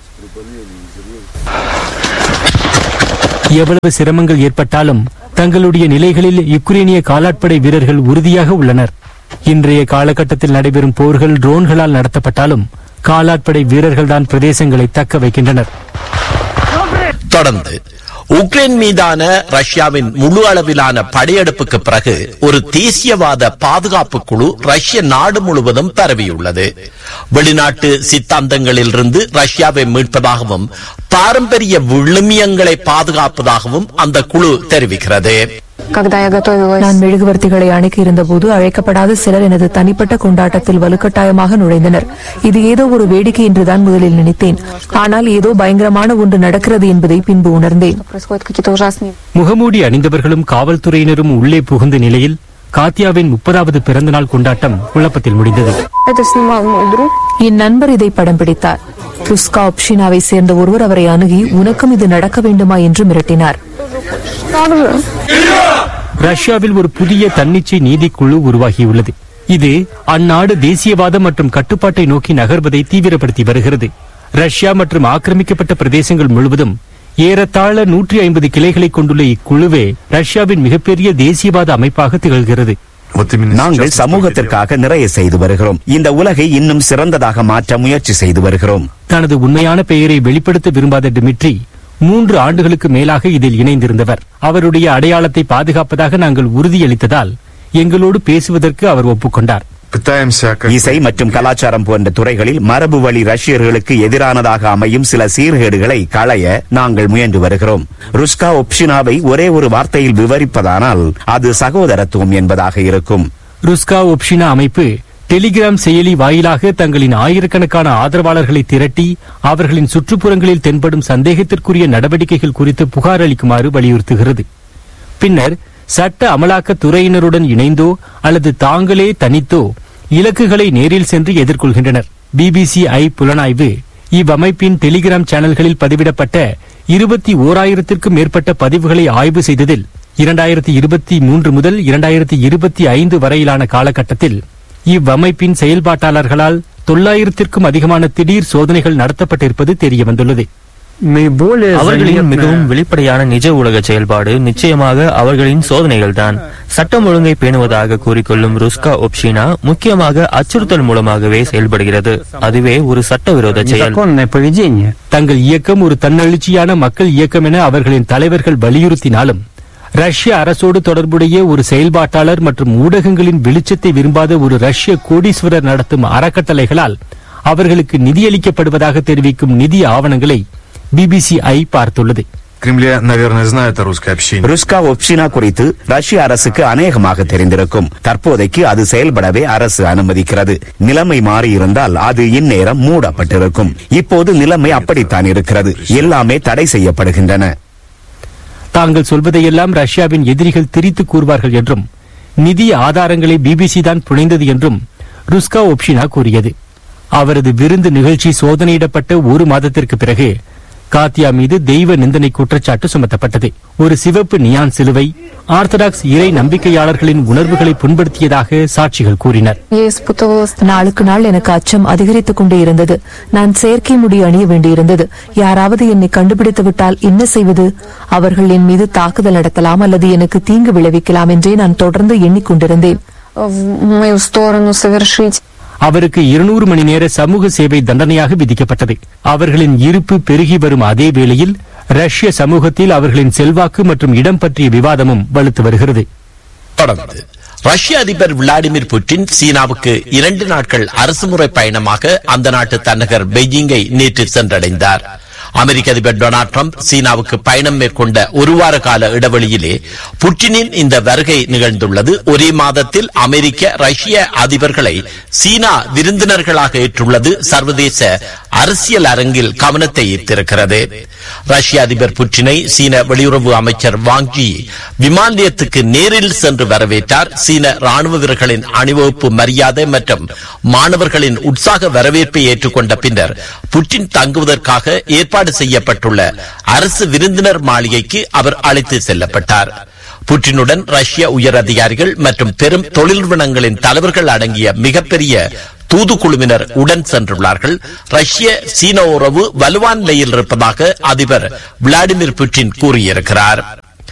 எவ்வளவு சிரமங்கள் ஏற்பட்டாலும் தங்களுடைய நிலைகளில் யுக்ரைனிய காலாட்படை வீரர்கள் உறுதியாக உள்ளனர் இன்றைய காலகட்டத்தில் நடைபெறும் போர்கள் ட்ரோன்களால் நடத்தப்பட்டாலும் காலாட்படை வீரர்கள்தான் பிரதேசங்களை தக்க வைக்கின்றனர் தொடர்ந்து உக்ரைன் மீதான ரஷ்யாவின் முழு அளவிலான படையெடுப்புக்கு பிறகு ஒரு தேசியவாத பாதுகாப்பு குழு ரஷ்ய நாடு முழுவதும் பரவியுள்ளது வெளிநாட்டு சித்தாந்தங்களிலிருந்து ரஷ்யாவை மீட்பதாகவும் பாரம்பரிய விழுமியங்களை பாதுகாப்பதாகவும் அந்த குழு தெரிவிக்கிறது நான் மெழுகுவர்த்திகளை அணைக்க இருந்தபோது அழைக்கப்படாத சிலர் எனது தனிப்பட்ட கொண்டாட்டத்தில் வலுக்கட்டாயமாக நுழைந்தனர் இது ஏதோ ஒரு வேடிக்கை என்றுதான் முதலில் நினைத்தேன் ஆனால் ஏதோ பயங்கரமான ஒன்று நடக்கிறது என்பதை பின்பு உணர்ந்தேன் முகமூடி அணிந்தவர்களும் காவல்துறையினரும் உள்ளே புகுந்த நிலையில் காத்தியாவின் முப்பதாவது பிறந்தநாள் கொண்டாட்டம் குழப்பத்தில் முடிந்தது என் நண்பர் இதை படம் பிடித்தார் ருஸ்கா ஒப்ஷினாவை சேர்ந்த ஒருவர் அவரை அணுகி உனக்கும் இது நடக்க வேண்டுமா என்று மிரட்டினார் ரஷ்யாவில் ஒரு புதிய தன்னிச்சை நீதிக்குழு உருவாகியுள்ளது இது அந்நாடு தேசியவாதம் மற்றும் கட்டுப்பாட்டை நோக்கி நகர்வதை தீவிரப்படுத்தி வருகிறது ரஷ்யா மற்றும் ஆக்கிரமிக்கப்பட்ட பிரதேசங்கள் முழுவதும் ஏறத்தாழ நூற்றி ஐம்பது கிளைகளை கொண்டுள்ள இக்குழுவே ரஷ்யாவின் மிகப்பெரிய தேசியவாத அமைப்பாக திகழ்கிறது நாங்கள் சமூகத்திற்காக நிறைய செய்து வருகிறோம் இந்த உலகை இன்னும் சிறந்ததாக மாற்ற முயற்சி செய்து வருகிறோம் தனது உண்மையான பெயரை வெளிப்படுத்த விரும்பாத டிமிட்ரி மூன்று ஆண்டுகளுக்கு மேலாக இதில் இணைந்திருந்தவர் அவருடைய அடையாளத்தை பாதுகாப்பதாக நாங்கள் உறுதியளித்ததால் எங்களோடு பேசுவதற்கு அவர் ஒப்புக்கொண்டார் இசை மற்றும் கலாச்சாரம் போன்ற துறைகளில் மரபு வழி ரஷ்யர்களுக்கு எதிரானதாக அமையும் சில சீர்கேடுகளை களைய நாங்கள் முயன்று வருகிறோம் ருஸ்கா ஒப்ஷினாவை ஒரே ஒரு வார்த்தையில் விவரிப்பதானால் அது சகோதரத்துவம் என்பதாக இருக்கும் ருஸ்கா ஒப்ஷினா அமைப்பு டெலிகிராம் செயலி வாயிலாக தங்களின் ஆயிரக்கணக்கான ஆதரவாளர்களை திரட்டி அவர்களின் சுற்றுப்புறங்களில் தென்படும் சந்தேகத்திற்குரிய நடவடிக்கைகள் குறித்து புகார் அளிக்குமாறு வலியுறுத்துகிறது பின்னர் சட்ட அமலாக்க துறையினருடன் இணைந்தோ அல்லது தாங்களே தனித்தோ இலக்குகளை நேரில் சென்று எதிர்கொள்கின்றனர் பிபிசி ஐ புலனாய்வு இவ்வமைப்பின் டெலிகிராம் சேனல்களில் பதிவிடப்பட்ட இருபத்தி ஓராயிரத்திற்கும் மேற்பட்ட பதிவுகளை ஆய்வு செய்ததில் இரண்டாயிரத்தி இருபத்தி மூன்று முதல் இரண்டாயிரத்தி இருபத்தி ஐந்து வரையிலான காலகட்டத்தில் இவ்வமைப்பின் செயல்பாட்டாளர்களால் தொள்ளாயிரத்திற்கும் அதிகமான திடீர் சோதனைகள் நடத்தப்பட்டிருப்பது தெரியவந்துள்ளது அவர்களின் மிகவும் வெளிப்படையான நிஜ உலக செயல்பாடு நிச்சயமாக அவர்களின் சோதனைகள்தான் சட்டம் ஒழுங்கை பேணுவதாக கூறிக்கொள்ளும் ருஸ்கா ஒப்ஷினா முக்கியமாக அச்சுறுத்தல் மூலமாகவே செயல்படுகிறது அதுவே ஒரு சட்டவிரோத செயல் தங்கள் இயக்கம் ஒரு தன்னெழுச்சியான மக்கள் இயக்கம் என அவர்களின் தலைவர்கள் வலியுறுத்தினாலும் ரஷ்ய அரசோடு தொடர்புடைய ஒரு செயல்பாட்டாளர் மற்றும் ஊடகங்களின் வெளிச்சத்தை விரும்பாத ஒரு ரஷ்ய கோடீஸ்வரர் நடத்தும் அறக்கட்டளைகளால் அவர்களுக்கு நிதியளிக்கப்படுவதாக தெரிவிக்கும் நிதி ஆவணங்களை பிபிசி ஐ பார்த்துள்ளது Кремле, наверное, знают о русской общине. ருஸ்கா ஒப்ஷினா குறித்து ரஷ்ய அரசுக்கு அநேகமாக தெரிந்திருக்கும் தற்போதைக்கு அது செயல்படவே அரசு அனுமதிக்கிறது நிலைமை மாறியிருந்தால் அது இந்நேரம் மூடப்பட்டிருக்கும் இப்போது நிலைமை அப்படித்தான் இருக்கிறது எல்லாமே தடை செய்யப்படுகின்றன தாங்கள் சொல்வதையெல்லாம் ரஷ்யாவின் எதிரிகள் திரித்து கூறுவார்கள் என்றும் நிதி ஆதாரங்களை பிபிசி தான் புனைந்தது என்றும் ருஸ்கா ஒப்ஷினா கூறியது அவரது விருந்து நிகழ்ச்சி சோதனையிடப்பட்ட ஒரு மாதத்திற்கு பிறகு காத்தியா மீது தெய்வ நிந்தனை குற்றச்சாட்டு சுமத்தப்பட்டது ஒரு சிவப்பு நியான் சிலுவை ஆர்த்தடாக்ஸ் இறை நம்பிக்கையாளர்களின் உணர்வுகளை புண்படுத்தியதாக சாட்சிகள் கூறினர் நாளுக்கு நாள் எனக்கு அச்சம் அதிகரித்துக் கொண்டே இருந்தது நான் செயற்கை முடி அணிய வேண்டியிருந்தது யாராவது என்னை கண்டுபிடித்து விட்டால் என்ன செய்வது அவர்கள் என் மீது தாக்குதல் நடத்தலாம் அல்லது எனக்கு தீங்கு விளைவிக்கலாம் என்றே நான் தொடர்ந்து எண்ணிக்கொண்டிருந்தேன் அவருக்கு இருநூறு மணி நேர சமூக சேவை தண்டனையாக விதிக்கப்பட்டது அவர்களின் இருப்பு பெருகி வரும் அதே வேளையில் ரஷ்ய சமூகத்தில் அவர்களின் செல்வாக்கு மற்றும் இடம் பற்றிய விவாதமும் வலுத்து வருகிறது தொடர்ந்து ரஷ்ய அதிபர் விளாடிமிர் புட்டின் சீனாவுக்கு இரண்டு நாட்கள் அரசுமுறை பயணமாக அந்த நாட்டு தலைநகர் பெய்ஜிங்கை நேற்று சென்றடைந்தார் அமெரிக்க அதிபர் டொனால்ட் ட்ரம்ப் சீனாவுக்கு பயணம் மேற்கொண்ட ஒரு வார கால இடைவெளியிலே புட்டினின் இந்த வருகை நிகழ்ந்துள்ளது ஒரே மாதத்தில் அமெரிக்க ரஷ்ய அதிபர்களை சீனா விருந்தினர்களாக ஏற்றுள்ளது சர்வதேச அரசியல் அரங்கில் கவனத்தை ஈர்த்திருக்கிறது ரஷ்ய அதிபர் புட்டினை சீன வெளியுறவு அமைச்சர் வாங்கி விமான நிலையத்துக்கு நேரில் சென்று வரவேற்றார் சீன ராணுவ வீரர்களின் அணிவகுப்பு மரியாதை மற்றும் மாணவர்களின் உற்சாக வரவேற்பை ஏற்றுக்கொண்ட பின்னர் புட்டின் தங்குவதற்காக ஏற்பாடு செய்யப்பட்டுள்ள அரசு விருந்தினர் மாளிகைக்கு அவர் அழைத்து செல்லப்பட்டார் புட்டினுடன் ரஷ்ய உயர் அதிகாரிகள் மற்றும் பெரும் தொழில் நிறுவனங்களின் தலைவர்கள் அடங்கிய மிகப்பெரிய தூதுக்குழுவினர் உடன் சென்றுள்ளார்கள் ரஷ்ய சீன உறவு வலுவான நிலையில் இருப்பதாக அதிபர் விளாடிமிர் புட்டின் கூறியிருக்கிறார்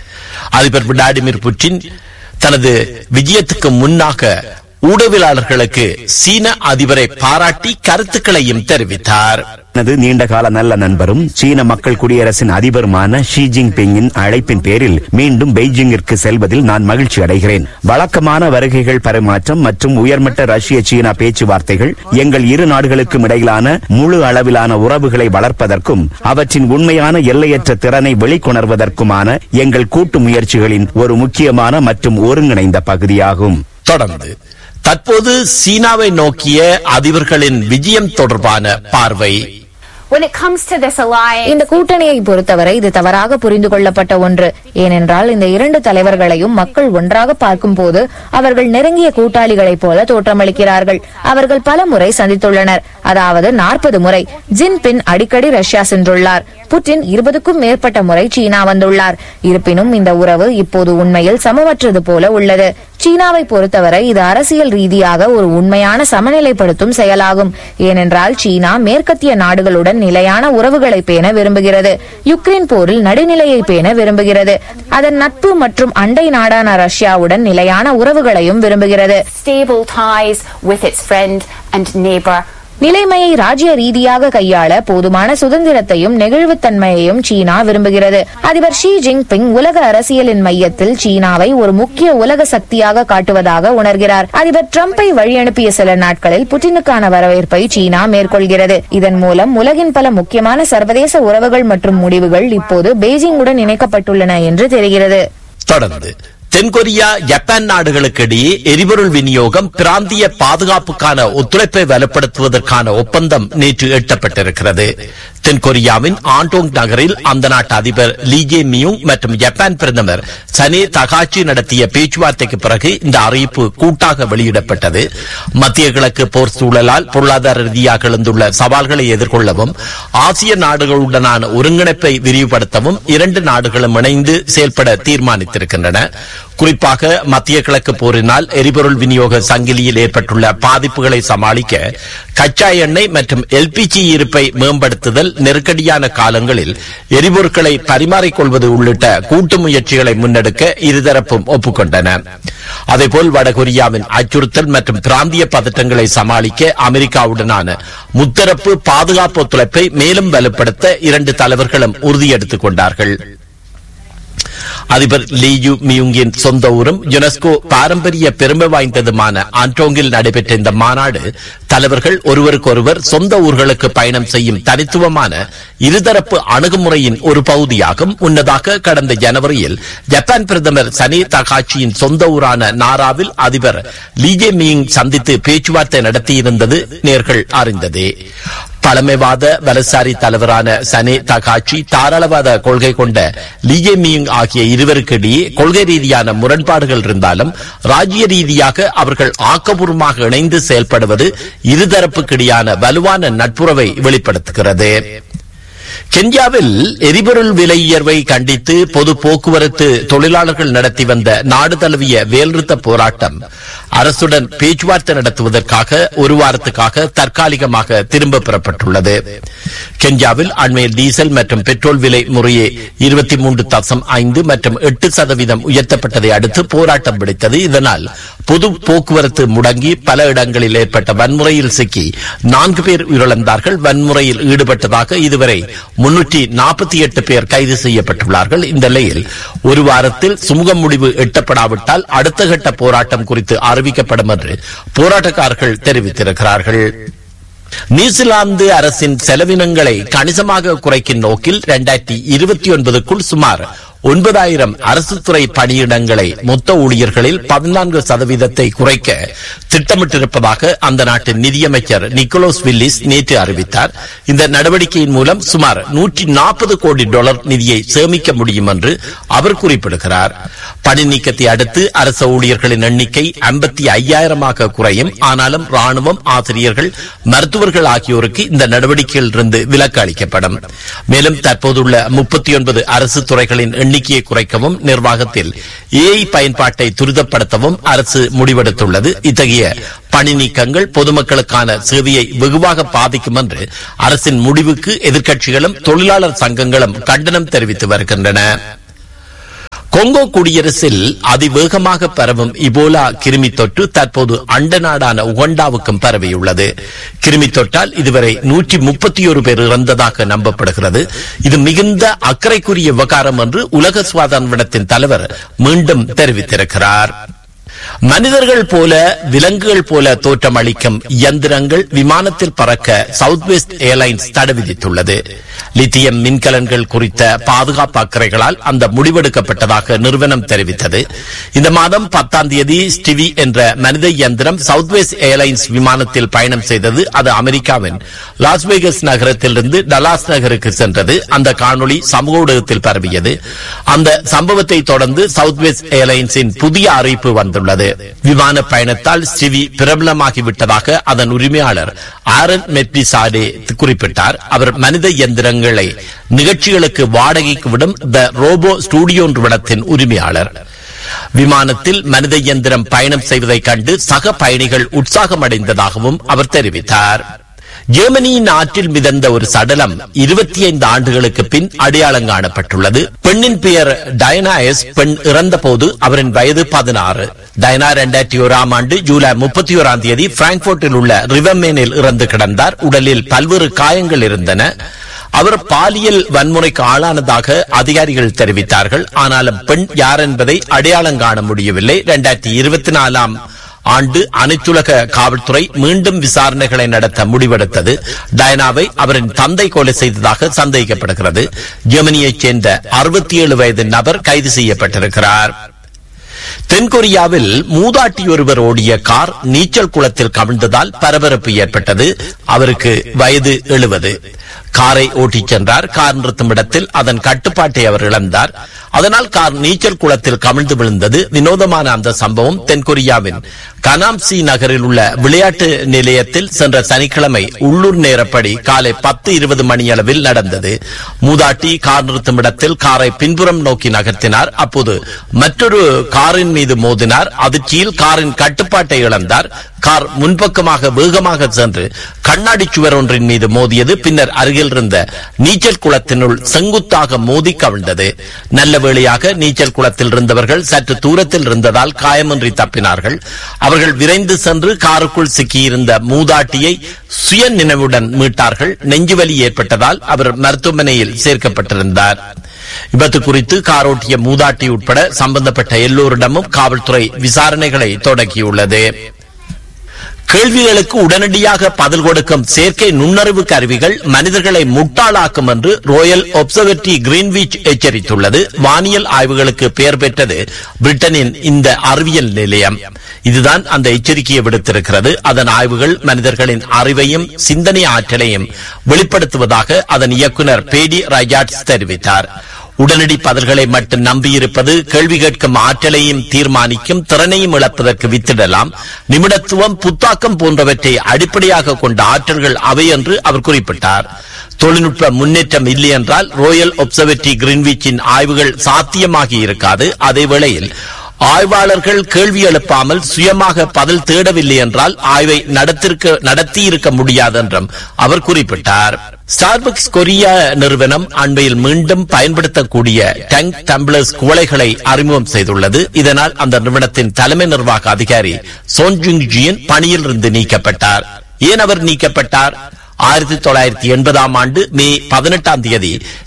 அதிபர் விளாடிமிர் புட்டின் தனது விஜயத்துக்கு முன்னாக ஊடகவியலாளர்களுக்கு சீன அதிபரை பாராட்டி கருத்துக்களையும் தெரிவித்தார் தனது நீண்டகால நல்ல நண்பரும் சீன மக்கள் குடியரசின் அதிபருமான ஷி ஜின்பிங்கின் அழைப்பின் பேரில் மீண்டும் பெய்ஜிங்கிற்கு செல்வதில் நான் மகிழ்ச்சி அடைகிறேன் வழக்கமான வருகைகள் பரிமாற்றம் மற்றும் உயர்மட்ட ரஷ்ய சீனா பேச்சுவார்த்தைகள் எங்கள் இரு நாடுகளுக்கும் இடையிலான முழு அளவிலான உறவுகளை வளர்ப்பதற்கும் அவற்றின் உண்மையான எல்லையற்ற திறனை வெளிக்கொணர்வதற்குமான எங்கள் கூட்டு முயற்சிகளின் ஒரு முக்கியமான மற்றும் ஒருங்கிணைந்த பகுதியாகும் தொடர்ந்து தற்போது சீனாவை நோக்கிய அதிபர்களின் விஜயம் தொடர்பான பார்வை When it comes to this alliance, இந்த கூட்டணியை பொறுத்தவரை இது தவறாக புரிந்து கொள்ளப்பட்ட ஒன்று ஏனென்றால் இந்த இரண்டு தலைவர்களையும் மக்கள் ஒன்றாக பார்க்கும்போது அவர்கள் நெருங்கிய கூட்டாளிகளைப் போல தோற்றமளிக்கிறார்கள் அவர்கள் பல முறை சந்தித்துள்ளனர் அதாவது நாற்பது முறை ஜின்பின் அடிக்கடி ரஷ்யா சென்றுள்ளார் புட்டின் இருபதுக்கும் மேற்பட்ட முறை சீனா வந்துள்ளார் இருப்பினும் இந்த உறவு இப்போது உண்மையில் சமமற்றது போல உள்ளது சீனாவை பொறுத்தவரை இது அரசியல் ரீதியாக ஒரு உண்மையான சமநிலைப்படுத்தும் செயலாகும் ஏனென்றால் சீனா மேற்கத்திய நாடுகளுடன் நிலையான உறவுகளை பேண விரும்புகிறது யுக்ரைன் போரில் நடுநிலையை பேண விரும்புகிறது அதன் நட்பு மற்றும் அண்டை நாடான ரஷ்யாவுடன் நிலையான உறவுகளையும் விரும்புகிறது stable ties with its friend and neighbour. நிலைமையை ராஜ்ய ரீதியாக கையாள போதுமான சுதந்திரத்தையும் நெகிழ்வுத்தன்மையையும் சீனா விரும்புகிறது அதிபர் ஷி ஜின்பிங் உலக அரசியலின் மையத்தில் சீனாவை ஒரு முக்கிய உலக சக்தியாக காட்டுவதாக உணர்கிறார் அதிபர் டிரம்பை வழியனுப்பிய சில நாட்களில் புட்டினுக்கான வரவேற்பை சீனா மேற்கொள்கிறது இதன் மூலம் உலகின் பல முக்கியமான சர்வதேச உறவுகள் மற்றும் முடிவுகள் இப்போது பெய்ஜிங்குடன் இணைக்கப்பட்டுள்ளன என்று தெரிகிறது தொடர்ந்து தென்கொரியா ஜப்பான் நாடுகளுக்கு இடையே எரிபொருள் விநியோகம் பிராந்திய பாதுகாப்புக்கான ஒத்துழைப்பை வலுப்படுத்துவதற்கான ஒப்பந்தம் நேற்று எட்டப்பட்டிருக்கிறது தென்கொரியாவின் ஆண்டோங் நகரில் அந்த நாட்டு அதிபர் லீ ஜே மியூங் மற்றும் ஜப்பான் பிரதமர் சனே தகாச்சி நடத்திய பேச்சுவார்த்தைக்கு பிறகு இந்த அறிவிப்பு கூட்டாக வெளியிடப்பட்டது மத்திய கிழக்கு போர் சூழலால் பொருளாதார ரீதியாக எழுந்துள்ள சவால்களை எதிர்கொள்ளவும் ஆசிய நாடுகளுடனான ஒருங்கிணைப்பை விரிவுபடுத்தவும் இரண்டு நாடுகளும் இணைந்து செயல்பட தீர்மானித்திருக்கின்றன குறிப்பாக மத்திய கிழக்கு போரினால் எரிபொருள் விநியோக சங்கிலியில் ஏற்பட்டுள்ள பாதிப்புகளை சமாளிக்க கச்சா எண்ணெய் மற்றும் எல்பிஜி இருப்பை மேம்படுத்துதல் நெருக்கடியான காலங்களில் எரிபொருட்களை பரிமாறிக்கொள்வது உள்ளிட்ட கூட்டு முயற்சிகளை முன்னெடுக்க இருதரப்பும் ஒப்புக்கொண்டன அதேபோல் வடகொரியாவின் அச்சுறுத்தல் மற்றும் பிராந்திய பதட்டங்களை சமாளிக்க அமெரிக்காவுடனான முத்தரப்பு பாதுகாப்பு ஒத்துழைப்பை மேலும் வலுப்படுத்த இரண்டு தலைவர்களும் உறுதியெடுத்துக் கொண்டார்கள் அதிபர் லீ யூ மியுங்கின் சொந்த ஊரும் யுனெஸ்கோ பாரம்பரிய பெருமை வாய்ந்ததுமான ஆண்டோங்கில் நடைபெற்ற இந்த மாநாடு தலைவர்கள் ஒருவருக்கொருவர் சொந்த ஊர்களுக்கு பயணம் செய்யும் தனித்துவமான இருதரப்பு அணுகுமுறையின் ஒரு பகுதியாகும் முன்னதாக கடந்த ஜனவரியில் ஜப்பான் பிரதமர் சனி தகாச்சியின் சொந்த ஊரான நாராவில் அதிபர் லீஜே மியிங் சந்தித்து பேச்சுவார்த்தை நடத்தியிருந்தது நேர்கள் அறிந்ததே பழமைவாத வலசாரி தலைவரான சனே தகாச்சி தாராளவாத கொள்கை கொண்ட லிஜே மியுங் ஆகிய இருவருக்கு இடையே கொள்கை ரீதியான முரண்பாடுகள் இருந்தாலும் ராஜ்ய ரீதியாக அவர்கள் ஆக்கப்பூர்வமாக இணைந்து செயல்படுவது இருதரப்புக்கிடையான வலுவான நட்புறவை வெளிப்படுத்துகிறது கென்யாவில் எரிபொருள் விலை உயர்வை கண்டித்து பொது போக்குவரத்து தொழிலாளர்கள் நடத்தி வந்த நாடு தழுவிய வேல்நிறுத்த போராட்டம் அரசுடன் பேச்சுவார்த்தை நடத்துவதற்காக ஒரு வாரத்துக்காக தற்காலிகமாக திரும்ப பெறப்பட்டுள்ளது கென்யாவில் அண்மையில் டீசல் மற்றும் பெட்ரோல் விலை முறையே இருபத்தி மூன்று தசம் ஐந்து மற்றும் எட்டு சதவீதம் உயர்த்தப்பட்டதை அடுத்து போராட்டம் வெடித்தது இதனால் பொது போக்குவரத்து முடங்கி பல இடங்களில் ஏற்பட்ட வன்முறையில் சிக்கி நான்கு பேர் உயிரிழந்தார்கள் வன்முறையில் ஈடுபட்டதாக இதுவரை முன்னூற்றி நாற்பத்தி எட்டு பேர் கைது செய்யப்பட்டுள்ளார்கள் இந்த நிலையில் ஒரு வாரத்தில் சுமூக முடிவு எட்டப்படாவிட்டால் அடுத்த கட்ட போராட்டம் குறித்து அறிவிக்கப்படும் என்று போராட்டக்காரர்கள் தெரிவித்திருக்கிறார்கள் நியூசிலாந்து அரசின் செலவினங்களை கணிசமாக குறைக்கும் நோக்கில் இரண்டாயிரத்தி இருபத்தி ஒன்பதுக்குள் சுமார் ஒன்பதாயிரம் அரசு துறை பணியிடங்களை மொத்த ஊழியர்களில் பதினான்கு சதவீதத்தை குறைக்க திட்டமிட்டிருப்பதாக அந்த நாட்டின் நிதியமைச்சர் நிக்கோலஸ் வில்லிஸ் நேற்று அறிவித்தார் இந்த நடவடிக்கையின் மூலம் சுமார் நூற்றி நாற்பது கோடி டாலர் நிதியை சேமிக்க முடியும் என்று அவர் குறிப்பிடுகிறார் பணி நீக்கத்தை அடுத்து அரசு ஊழியர்களின் எண்ணிக்கை ஐம்பத்தி ஐயாயிரமாக குறையும் ஆனாலும் ராணுவம் ஆசிரியர்கள் மருத்துவர்கள் ஆகியோருக்கு இந்த நடவடிக்கையில் இருந்து விலக்கு அளிக்கப்படும் மேலும் தற்போதுள்ள முப்பத்தி ஒன்பது அரசு துறைகளின் எண்ணிக்கையை குறைக்கவும் நிர்வாகத்தில் ஏஐ பயன்பாட்டை துரிதப்படுத்தவும் அரசு முடிவெடுத்துள்ளது இத்தகைய பணி நீக்கங்கள் பொதுமக்களுக்கான சேவையை வெகுவாக பாதிக்கும் என்று அரசின் முடிவுக்கு எதிர்க்கட்சிகளும் தொழிலாளர் சங்கங்களும் கண்டனம் தெரிவித்து வருகின்றன கொங்கோ குடியரசில் அதிவேகமாக பரவும் இபோலா கிருமி தொற்று தற்போது அண்ட நாடான உகண்டாவுக்கும் பரவியுள்ளது கிருமி தொற்றால் இதுவரை நூற்றி முப்பத்தி ஒரு பேர் இறந்ததாக நம்பப்படுகிறது இது மிகுந்த அக்கறைக்குரிய விவகாரம் என்று உலக சுகாதார நிறுவனத்தின் தலைவர் மீண்டும் தெரிவித்திருக்கிறார் மனிதர்கள் போல விலங்குகள் போல தோற்றமளிக்கும் இயந்திரங்கள் விமானத்தில் பறக்க சவுத் வெஸ்ட் ஏர்லைன்ஸ் தடை விதித்துள்ளது லித்தியம் மின்கலன்கள் குறித்த பாதுகாப்பு அக்கறைகளால் அந்த முடிவெடுக்கப்பட்டதாக நிறுவனம் தெரிவித்தது இந்த மாதம் பத்தாம் தேதி ஸ்டிவி என்ற மனித இயந்திரம் சவுத் வெஸ்ட் ஏர்லைன்ஸ் விமானத்தில் பயணம் செய்தது அது அமெரிக்காவின் லாஸ் வேகஸ் நகரத்திலிருந்து டலாஸ் நகருக்கு சென்றது அந்த காணொளி சமூக ஊடகத்தில் பரவியது அந்த சம்பவத்தை தொடர்ந்து சவுத் வெஸ்ட் ஏர்லைன்ஸின் புதிய அறிவிப்பு வந்துள்ளது விமான பயணத்தால் ஸ்டிவி பிரபலமாகிவிட்டதாக அதன் உரிமையாளர் ஆரன் மெட்ரிசாடே குறிப்பிட்டார் அவர் மனித இயந்திரங்களை நிகழ்ச்சிகளுக்கு வாடகைக்கு விடும் த ரோபோ ஸ்டுடியோ நிறுவனத்தின் உரிமையாளர் விமானத்தில் மனித இயந்திரம் பயணம் செய்வதைக் கண்டு சக பயணிகள் உற்சாகமடைந்ததாகவும் அவர் தெரிவித்தார் ஜெர்மனியின் ஆற்றில் மிதந்த ஒரு சடலம் இருபத்தி ஐந்து ஆண்டுகளுக்கு பின் அடையாளம் காணப்பட்டுள்ளது பெண்ணின் பெயர் டயனாயஸ் பெண் இறந்தபோது அவரின் வயது பதினாறு டயனா இரண்டாயிரத்தி ஓராம் ஆண்டு ஜூலை முப்பத்தி ஓராம் தேதி பிராங்க்போர்ட்டில் உள்ள ரிவர்மேனில் இறந்து கிடந்தார் உடலில் பல்வேறு காயங்கள் இருந்தன அவர் பாலியல் வன்முறைக்கு ஆளானதாக அதிகாரிகள் தெரிவித்தார்கள் ஆனாலும் பெண் யார் என்பதை அடையாளம் காண முடியவில்லை இரண்டாயிரத்தி இருபத்தி நாலாம் ஆண்டு அனைத்துலக காவல்துறை மீண்டும் விசாரணைகளை நடத்த முடிவெடுத்தது டயனாவை அவரின் தந்தை கொலை செய்ததாக சந்தேகிக்கப்படுகிறது ஜெர்மனியைச் சேர்ந்த அறுபத்தி ஏழு வயது நபர் கைது செய்யப்பட்டிருக்கிறார் தென்கொரியாவில் மூதாட்டி ஒருவர் ஓடிய கார் நீச்சல் குளத்தில் கவிழ்ந்ததால் பரபரப்பு ஏற்பட்டது அவருக்கு வயது எழுபது காரை ஓட்டிச் சென்றார் கார் நிறுத்தும் இடத்தில் அதன் கட்டுப்பாட்டை அவர் இழந்தார் அதனால் கார் நீச்சல் குளத்தில் கவிழ்ந்து விழுந்தது வினோதமான அந்த சம்பவம் தென்கொரியாவின் கனாம்சி நகரில் உள்ள விளையாட்டு நிலையத்தில் சென்ற சனிக்கிழமை உள்ளூர் நேரப்படி காலை பத்து இருபது மணியளவில் நடந்தது மூதாட்டி கார் நிறுத்தும் இடத்தில் காரை பின்புறம் நோக்கி நகர்த்தினார் அப்போது மற்றொரு காரின் மீது மோதினார் அதிர்ச்சியில் காரின் கட்டுப்பாட்டை இழந்தார் கார் முன்பக்கமாக வேகமாக சென்று கண்ணாடி சுவர் ஒன்றின் மீது மோதியது பின்னர் அருகில் இருந்த நீச்சல் குளத்தினுள் செங்குத்தாக மோதி கவிழ்ந்தது நல்ல வேளையாக நீச்சல் குளத்தில் இருந்தவர்கள் சற்று தூரத்தில் இருந்ததால் காயமின்றி தப்பினார்கள் அவர்கள் விரைந்து சென்று காருக்குள் சிக்கியிருந்த மூதாட்டியை சுய நினைவுடன் மீட்டார்கள் நெஞ்சுவலி ஏற்பட்டதால் அவர் மருத்துவமனையில் சேர்க்கப்பட்டிருந்தார் விபத்து குறித்து காரோட்டிய மூதாட்டி உட்பட சம்பந்தப்பட்ட எல்லோரிடமும் காவல்துறை விசாரணைகளை தொடங்கியுள்ளது கேள்விகளுக்கு உடனடியாக பதில் கொடுக்கும் செயற்கை நுண்ணறிவு கருவிகள் மனிதர்களை முட்டாளாக்கும் என்று ரோயல் ஒப்சர்வேட்டரி கிரீன்விச் எச்சரித்துள்ளது வானியல் ஆய்வுகளுக்கு பெயர் பெற்றது பிரிட்டனின் இந்த அறிவியல் நிலையம் இதுதான் அந்த எச்சரிக்கையை விடுத்திருக்கிறது அதன் ஆய்வுகள் மனிதர்களின் அறிவையும் சிந்தனை ஆற்றலையும் வெளிப்படுத்துவதாக அதன் இயக்குனர் பேடி ரஜாட்ஸ் தெரிவித்தார் உடனடி பதில்களை மட்டும் நம்பியிருப்பது கேள்வி கேட்கும் ஆற்றலையும் தீர்மானிக்கும் திறனையும் இழப்பதற்கு வித்திடலாம் நிமிடத்துவம் புத்தாக்கம் போன்றவற்றை அடிப்படையாக கொண்ட ஆற்றல்கள் அவை என்று அவர் குறிப்பிட்டார் தொழில்நுட்ப முன்னேற்றம் இல்லை என்றால் ரோயல் ஒப்சர்வேட்டரி கிரீன்விச்சின் ஆய்வுகள் சாத்தியமாகி இருக்காது அதே வேளையில் ஆய்வாளர்கள் கேள்வி எழுப்பாமல் சுயமாக பதில் தேடவில்லை என்றால் ஆய்வை நடத்திருக்க நடத்தியிருக்க முடியாது என்றும் அவர் குறிப்பிட்டார் ஸ்டார்பக்ஸ் கொரியா நிறுவனம் அண்மையில் மீண்டும் பயன்படுத்தக்கூடிய டங் டம்ளர்ஸ் குவளைகளை அறிமுகம் செய்துள்ளது இதனால் அந்த நிறுவனத்தின் தலைமை நிர்வாக அதிகாரி சோன்ஜுங் ஜியன் பணியில் இருந்து நீக்கப்பட்டார் ஏன் அவர் நீக்கப்பட்டார் ஆயிரத்தி தொள்ளாயிரத்தி எண்பதாம் ஆண்டு மே பதினெட்டாம் தேதி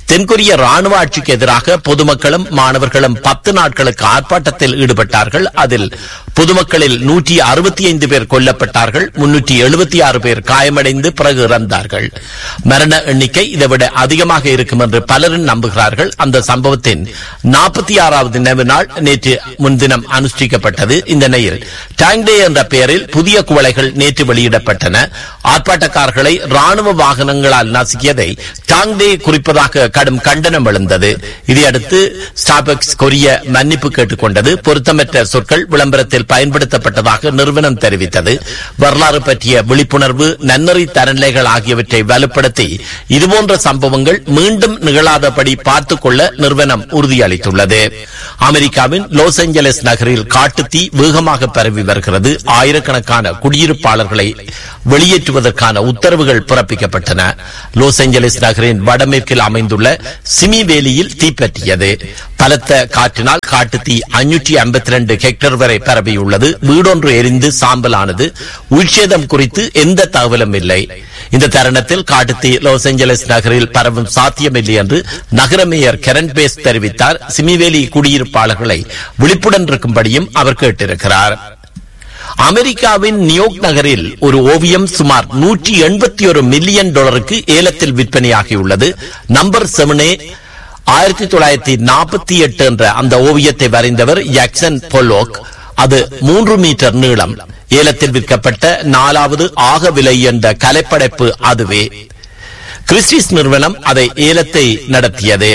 தென்கொரிய ராணுவ ஆட்சிக்கு எதிராக பொதுமக்களும் மாணவர்களும் பத்து நாட்களுக்கு ஆர்ப்பாட்டத்தில் ஈடுபட்டார்கள் அதில் பொதுமக்களில் நூற்றி அறுபத்தி ஐந்து பேர் கொல்லப்பட்டார்கள் முன்னூற்றி எழுபத்தி ஆறு பேர் காயமடைந்து பிறகு இறந்தார்கள் மரண எண்ணிக்கை இதைவிட அதிகமாக இருக்கும் என்று பலரும் நம்புகிறார்கள் அந்த சம்பவத்தின் நாற்பத்தி ஆறாவது நினைவு நாள் நேற்று முன்தினம் அனுஷ்டிக்கப்பட்டது இந்த நிலையில் டாங்டே என்ற பெயரில் புதிய குவளைகள் நேற்று வெளியிடப்பட்டன ஆர்ப்பாட்டக்காரர்களை ராணுவ வாகனங்களால் நசுக்கியதை டாங்டே குறிப்பதாக கடும் கண்டனம் எழுந்தது இதையடுத்து ஸ்டாபெக்ஸ் கொரிய மன்னிப்பு கேட்டுக்கொண்டது பொருத்தமற்ற சொற்கள் விளம்பரத்தில் பயன்படுத்தப்பட்டதாக நிறுவனம் தெரிவித்தது வரலாறு பற்றிய விழிப்புணர்வு நன்னறி தரநிலைகள் ஆகியவற்றை வலுப்படுத்தி இதுபோன்ற சம்பவங்கள் மீண்டும் நிகழாதபடி பார்த்துக் கொள்ள நிறுவனம் உறுதியளித்துள்ளது அமெரிக்காவின் லாஸ் ஏஞ்சலஸ் நகரில் காட்டுத்தீ வேகமாக பரவி வருகிறது ஆயிரக்கணக்கான குடியிருப்பாளர்களை வெளியேற்றுவதற்கான உத்தரவுகள் பிறப்பிக்கப்பட்டன லாஸ் ஏஞ்சலஸ் நகரின் வடமேற்கில் அமைந்துள்ள சிமி வேலியில் தீப்பற்றியது பலத்த காற்றினால் காட்டுத்தீ அஞ்சூற்றி ஐம்பத்தி ரெண்டு ஹெக்டேர் வரை பரவியுள்ளது வீடொன்று எரிந்து சாம்பலானது உயிர்ச்சேதம் குறித்து எந்த தகவலும் இல்லை இந்த தருணத்தில் காட்டுத்தீ லாஸ் ஏஞ்சலஸ் நகரில் பரவும் சாத்தியமில்லை என்று நகர மேயர் கெரன் பேஸ் தெரிவித்தார் சிமிவேலி குடியிருப்பாளர்களை விழிப்புடன் இருக்கும்படியும் அவர் கேட்டிருக்கிறார் அமெரிக்காவின் நியூயோர்க் நகரில் ஒரு ஓவியம் சுமார் நூற்றி எண்பத்தி ஒரு மில்லியன் டாலருக்கு ஏலத்தில் விற்பனையாகியுள்ளது நம்பர் செவனே ஆயிரத்தி தொள்ளாயிரத்தி நாற்பத்தி எட்டு என்ற அந்த ஓவியத்தை வரைந்தவர் ஜாக்சன் பொல்லோக் அது மூன்று மீட்டர் நீளம் ஏலத்தில் விற்கப்பட்ட நாலாவது ஆக விலை என்ற கலைப்படைப்பு அதுவே கிறிஸ்டிஸ் நிறுவனம் அதை ஏலத்தை நடத்தியது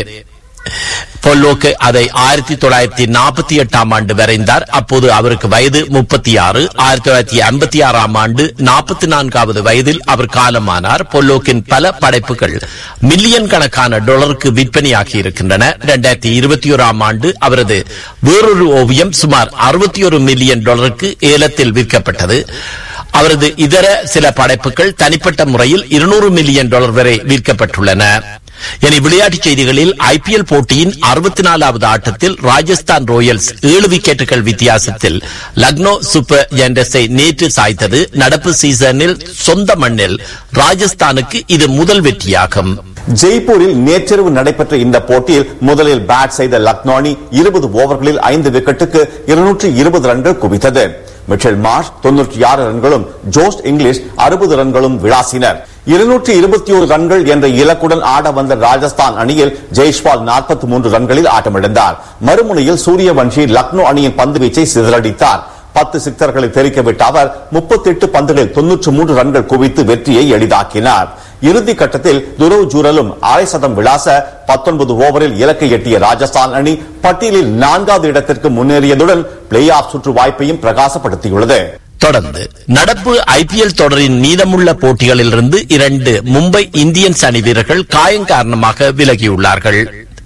பொல்லோக்கு அதை ஆயிரத்தி தொள்ளாயிரத்தி நாற்பத்தி எட்டாம் ஆண்டு வரைந்தார் அப்போது அவருக்கு வயது முப்பத்தி ஆறு ஆயிரத்தி தொள்ளாயிரத்தி ஐம்பத்தி ஆறாம் ஆண்டு நாற்பத்தி நான்காவது வயதில் அவர் காலமானார் பொல்லோக்கின் பல படைப்புகள் மில்லியன் கணக்கான டாலருக்கு விற்பனையாகி இருக்கின்றன இரண்டாயிரத்தி இருபத்தி ஓராம் ஆண்டு அவரது வேறொரு ஓவியம் சுமார் அறுபத்தி ஒரு மில்லியன் டாலருக்கு ஏலத்தில் விற்கப்பட்டது அவரது இதர சில படைப்புகள் தனிப்பட்ட முறையில் இருநூறு மில்லியன் டாலர் வரை விற்கப்பட்டுள்ளன இனி விளையாட்டுச் செய்திகளில் ஐபிஎல் போட்டியின் அறுபத்தி நாலாவது ஆட்டத்தில் ராஜஸ்தான் ராயல்ஸ் ஏழு விக்கெட்டுகள் வித்தியாசத்தில் லக்னோ சூப்பர் ஜெயண்டஸை நேற்று சாய்த்தது நடப்பு சீசனில் சொந்த மண்ணில் ராஜஸ்தானுக்கு இது முதல் வெற்றியாகும் ஜெய்ப்பூரில் நேற்றிரவு நடைபெற்ற இந்த போட்டியில் முதலில் பேட் செய்த லக்னோ அணி இருபது ஓவர்களில் ஐந்து விக்கெட்டுக்கு இருநூற்றி இருபது ரன்கள் குவித்தது மிச்சல் மார்ஷ் தொன்னூற்றி ஆறு ரன்களும் ஜோஸ் இங்கிலீஷ் அறுபது ரன்களும் விளாசினர் இருநூற்றி இருபத்தி ஒரு ரன்கள் என்ற இலக்குடன் ஆட வந்த ராஜஸ்தான் அணியில் ஜெய்ஷ்வால் நாற்பத்தி மூன்று ரன்களில் ஆட்டமிழந்தார் மறுமுனையில் சூரியவன்ஷி லக்னோ அணியின் பந்து வீச்சை சிதறடித்தார் பத்து சிக்சர்களை தெரிவிக்கவிட்ட அவர் முப்பத்தி எட்டு பந்துகளில் தொன்னூற்று மூன்று ரன்கள் குவித்து வெற்றியை எளிதாக்கினார் இறுதி கட்டத்தில் துருவ் ஜூரலும் அரை சதம் விளாச பத்தொன்பது ஓவரில் இலக்கை எட்டிய ராஜஸ்தான் அணி பட்டியலில் நான்காவது இடத்திற்கு முன்னேறியதுடன் பிளே ஆஃப் சுற்று வாய்ப்பையும் பிரகாசப்படுத்தியுள்ளது தொடர்ந்து நடப்பு ஐபிஎல் தொடரின் மீதமுள்ள போட்டிகளிலிருந்து இரண்டு மும்பை இந்தியன்ஸ் அணி வீரர்கள் காயம் காரணமாக விலகியுள்ளார்கள்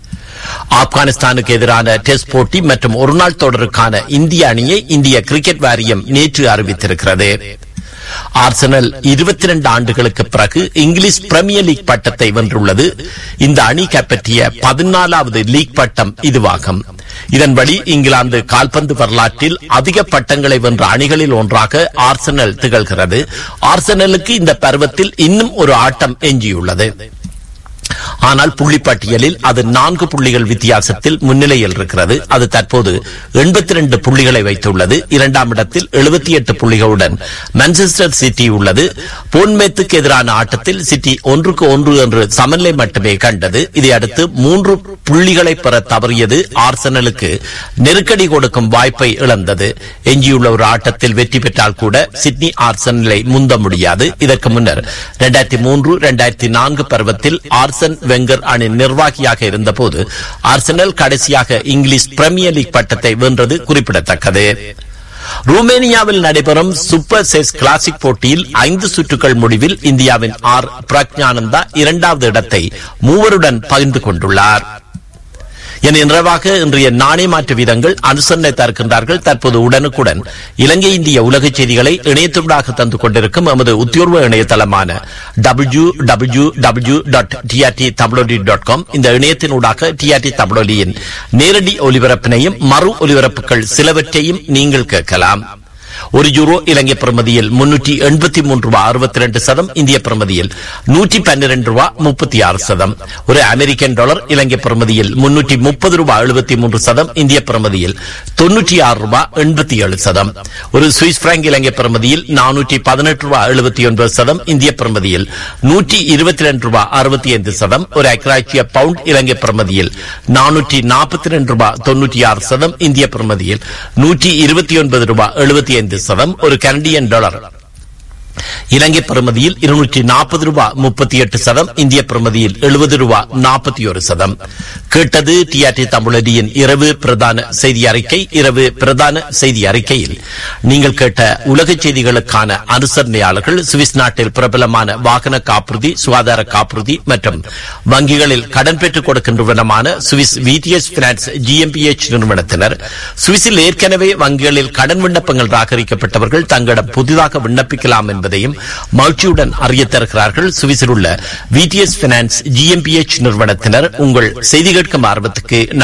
ஆப்கானிஸ்தானுக்கு எதிரான டெஸ்ட் போட்டி மற்றும் ஒருநாள் தொடருக்கான இந்திய அணியை இந்திய கிரிக்கெட் வாரியம் நேற்று அறிவித்திருக்கிறது ஆர்சனல் இருபத்தி ரெண்டு ஆண்டுகளுக்கு பிறகு இங்கிலீஷ் பிரீமியர் லீக் பட்டத்தை வென்றுள்ளது இந்த அணி கைப்பற்றிய பதினாலாவது லீக் பட்டம் இதுவாகும் இதன்படி இங்கிலாந்து கால்பந்து வரலாற்றில் அதிக பட்டங்களை வென்ற அணிகளில் ஒன்றாக ஆர்சனல் திகழ்கிறது ஆர்சனலுக்கு இந்த பருவத்தில் இன்னும் ஒரு ஆட்டம் எஞ்சியுள்ளது ஆனால் புள்ளிப்பட்டியலில் அது நான்கு புள்ளிகள் வித்தியாசத்தில் முன்னிலையில் இருக்கிறது அது தற்போது எண்பத்தி ரெண்டு புள்ளிகளை வைத்துள்ளது இரண்டாம் இடத்தில் எழுபத்தி எட்டு புள்ளிகளுடன் மான்செஸ்டர் சிட்டி உள்ளது போன்மேத்துக்கு எதிரான ஆட்டத்தில் சிட்டி ஒன்றுக்கு ஒன்று என்று சமநிலை மட்டுமே கண்டது இதையடுத்து மூன்று புள்ளிகளை பெற தவறியது ஆர்சனலுக்கு நெருக்கடி கொடுக்கும் வாய்ப்பை இழந்தது எஞ்சியுள்ள ஒரு ஆட்டத்தில் வெற்றி பெற்றால் கூட சிட்னி ஆர்சனலை முந்த முடியாது இதற்கு முன்னர் இரண்டாயிரத்தி மூன்று இரண்டாயிரத்தி நான்கு பருவத்தில் ஆர்சன் வெங்கர் அணி நிர்வாகியாக இருந்தபோது ஆர்சனல் கடைசியாக இங்கிலீஷ் பிரீமியர் லீக் பட்டத்தை வென்றது குறிப்பிடத்தக்கது ருமேனியாவில் நடைபெறும் சூப்பர் செஸ் கிளாசிக் போட்டியில் ஐந்து சுற்றுகள் முடிவில் இந்தியாவின் ஆர் பிரக்ஞானந்தா இரண்டாவது இடத்தை மூவருடன் பகிர்ந்து கொண்டுள்ளார் என நிறைவாக இன்றைய நாணய மாற்று வீதங்கள் அனுசரணை தருகின்றார்கள் தற்போது உடனுக்குடன் இலங்கை இந்திய உலக செய்திகளை இணையத்தூடாக தந்து கொண்டிருக்கும் எமது உத்தியோர்வ இணையதளமான W W W dot TRT Tamiloli dot com இந்த இணையத்தினூடாக டிஆர்டி தமிழொலியின் நேரடி ஒலிபரப்பினையும் மறு ஒலிபரப்புகள் சிலவற்றையும் நீங்கள் கேட்கலாம் ஒரு யூரோ இலங்கை பிரமதியில் முன்னூற்றி எண்பத்தி மூன்று ரூபாய் அறுபத்தி ரெண்டு சதம் இந்திய பிரமதியில் நூற்றி பன்னிரண்டு ரூபாய் முப்பத்தி ஆறு சதம் ஒரு அமெரிக்கன் டாலர் இலங்கை பிரமதியில் முன்னூற்றி முப்பது ரூபாய் எழுபத்தி மூன்று சதம் இந்திய பிரமதியில் தொன்னூற்றி ஆறு ரூபாய் எண்பத்தி ஏழு சதம் ஒரு சுவிஸ் பிராங்க் இலங்கை பிரமதியில் நானூற்றி பதினெட்டு ரூபாய் எழுபத்தி ஒன்பது சதம் இந்திய பிரமதியில் நூற்றி இருபத்தி ரெண்டு ரூபாய் அறுபத்தி ஐந்து சதம் ஒரு அக்ராட்சிய பவுண்ட் இலங்கை பிரமதியில் நானூற்றி நாற்பத்தி ரெண்டு ரூபாய் தொன்னூற்றி ஆறு சதம் இந்திய பிரமதியில் நூற்றி இருபத்தி ஒன்பது ரூபாய் எழுபத்தி ஐந்து சதம் ஒரு கனடியன் டாலர் இலங்கை பிரமதியில் இருநூற்றி நாற்பது ரூபாய் முப்பத்தி எட்டு சதம் இந்திய பிரமதியில் எழுபது ரூபாய் நாற்பத்தி ஒரு சதம் கேட்டது டிஆர்டி தமிழடியின் இரவு பிரதான செய்தி அறிக்கை இரவு பிரதான செய்தி அறிக்கையில் நீங்கள் கேட்ட உலக செய்திகளுக்கான அனுசரணையாளர்கள் சுவிஸ் நாட்டில் பிரபலமான வாகன காப்புறுதி சுகாதார காப்புறுதி மற்றும் வங்கிகளில் கடன் பெற்றுக் கொடுக்கின்றவனமான சுவிஸ் விடிஎஸ் பினான்ஸ் ஜிஎம்பிஎச் நிறுவனத்தினர் சுவிஸில் ஏற்கனவே வங்கிகளில் கடன் விண்ணப்பங்கள் ராகரிக்கப்பட்டவர்கள் தங்களிடம் புதிதாக விண்ணப்பிக்கலாம் என்பதையும் மகிழ்ச்சியுடன் அறிய தருகிறார்கள் சுவிஸில் உள்ள விடிஎஸ் பினான்ஸ் ஜிஎம்பிஎச் நிறுவனத்தினர் உங்கள் செய்தி கேட்கும் ஆர்வத்துக்கு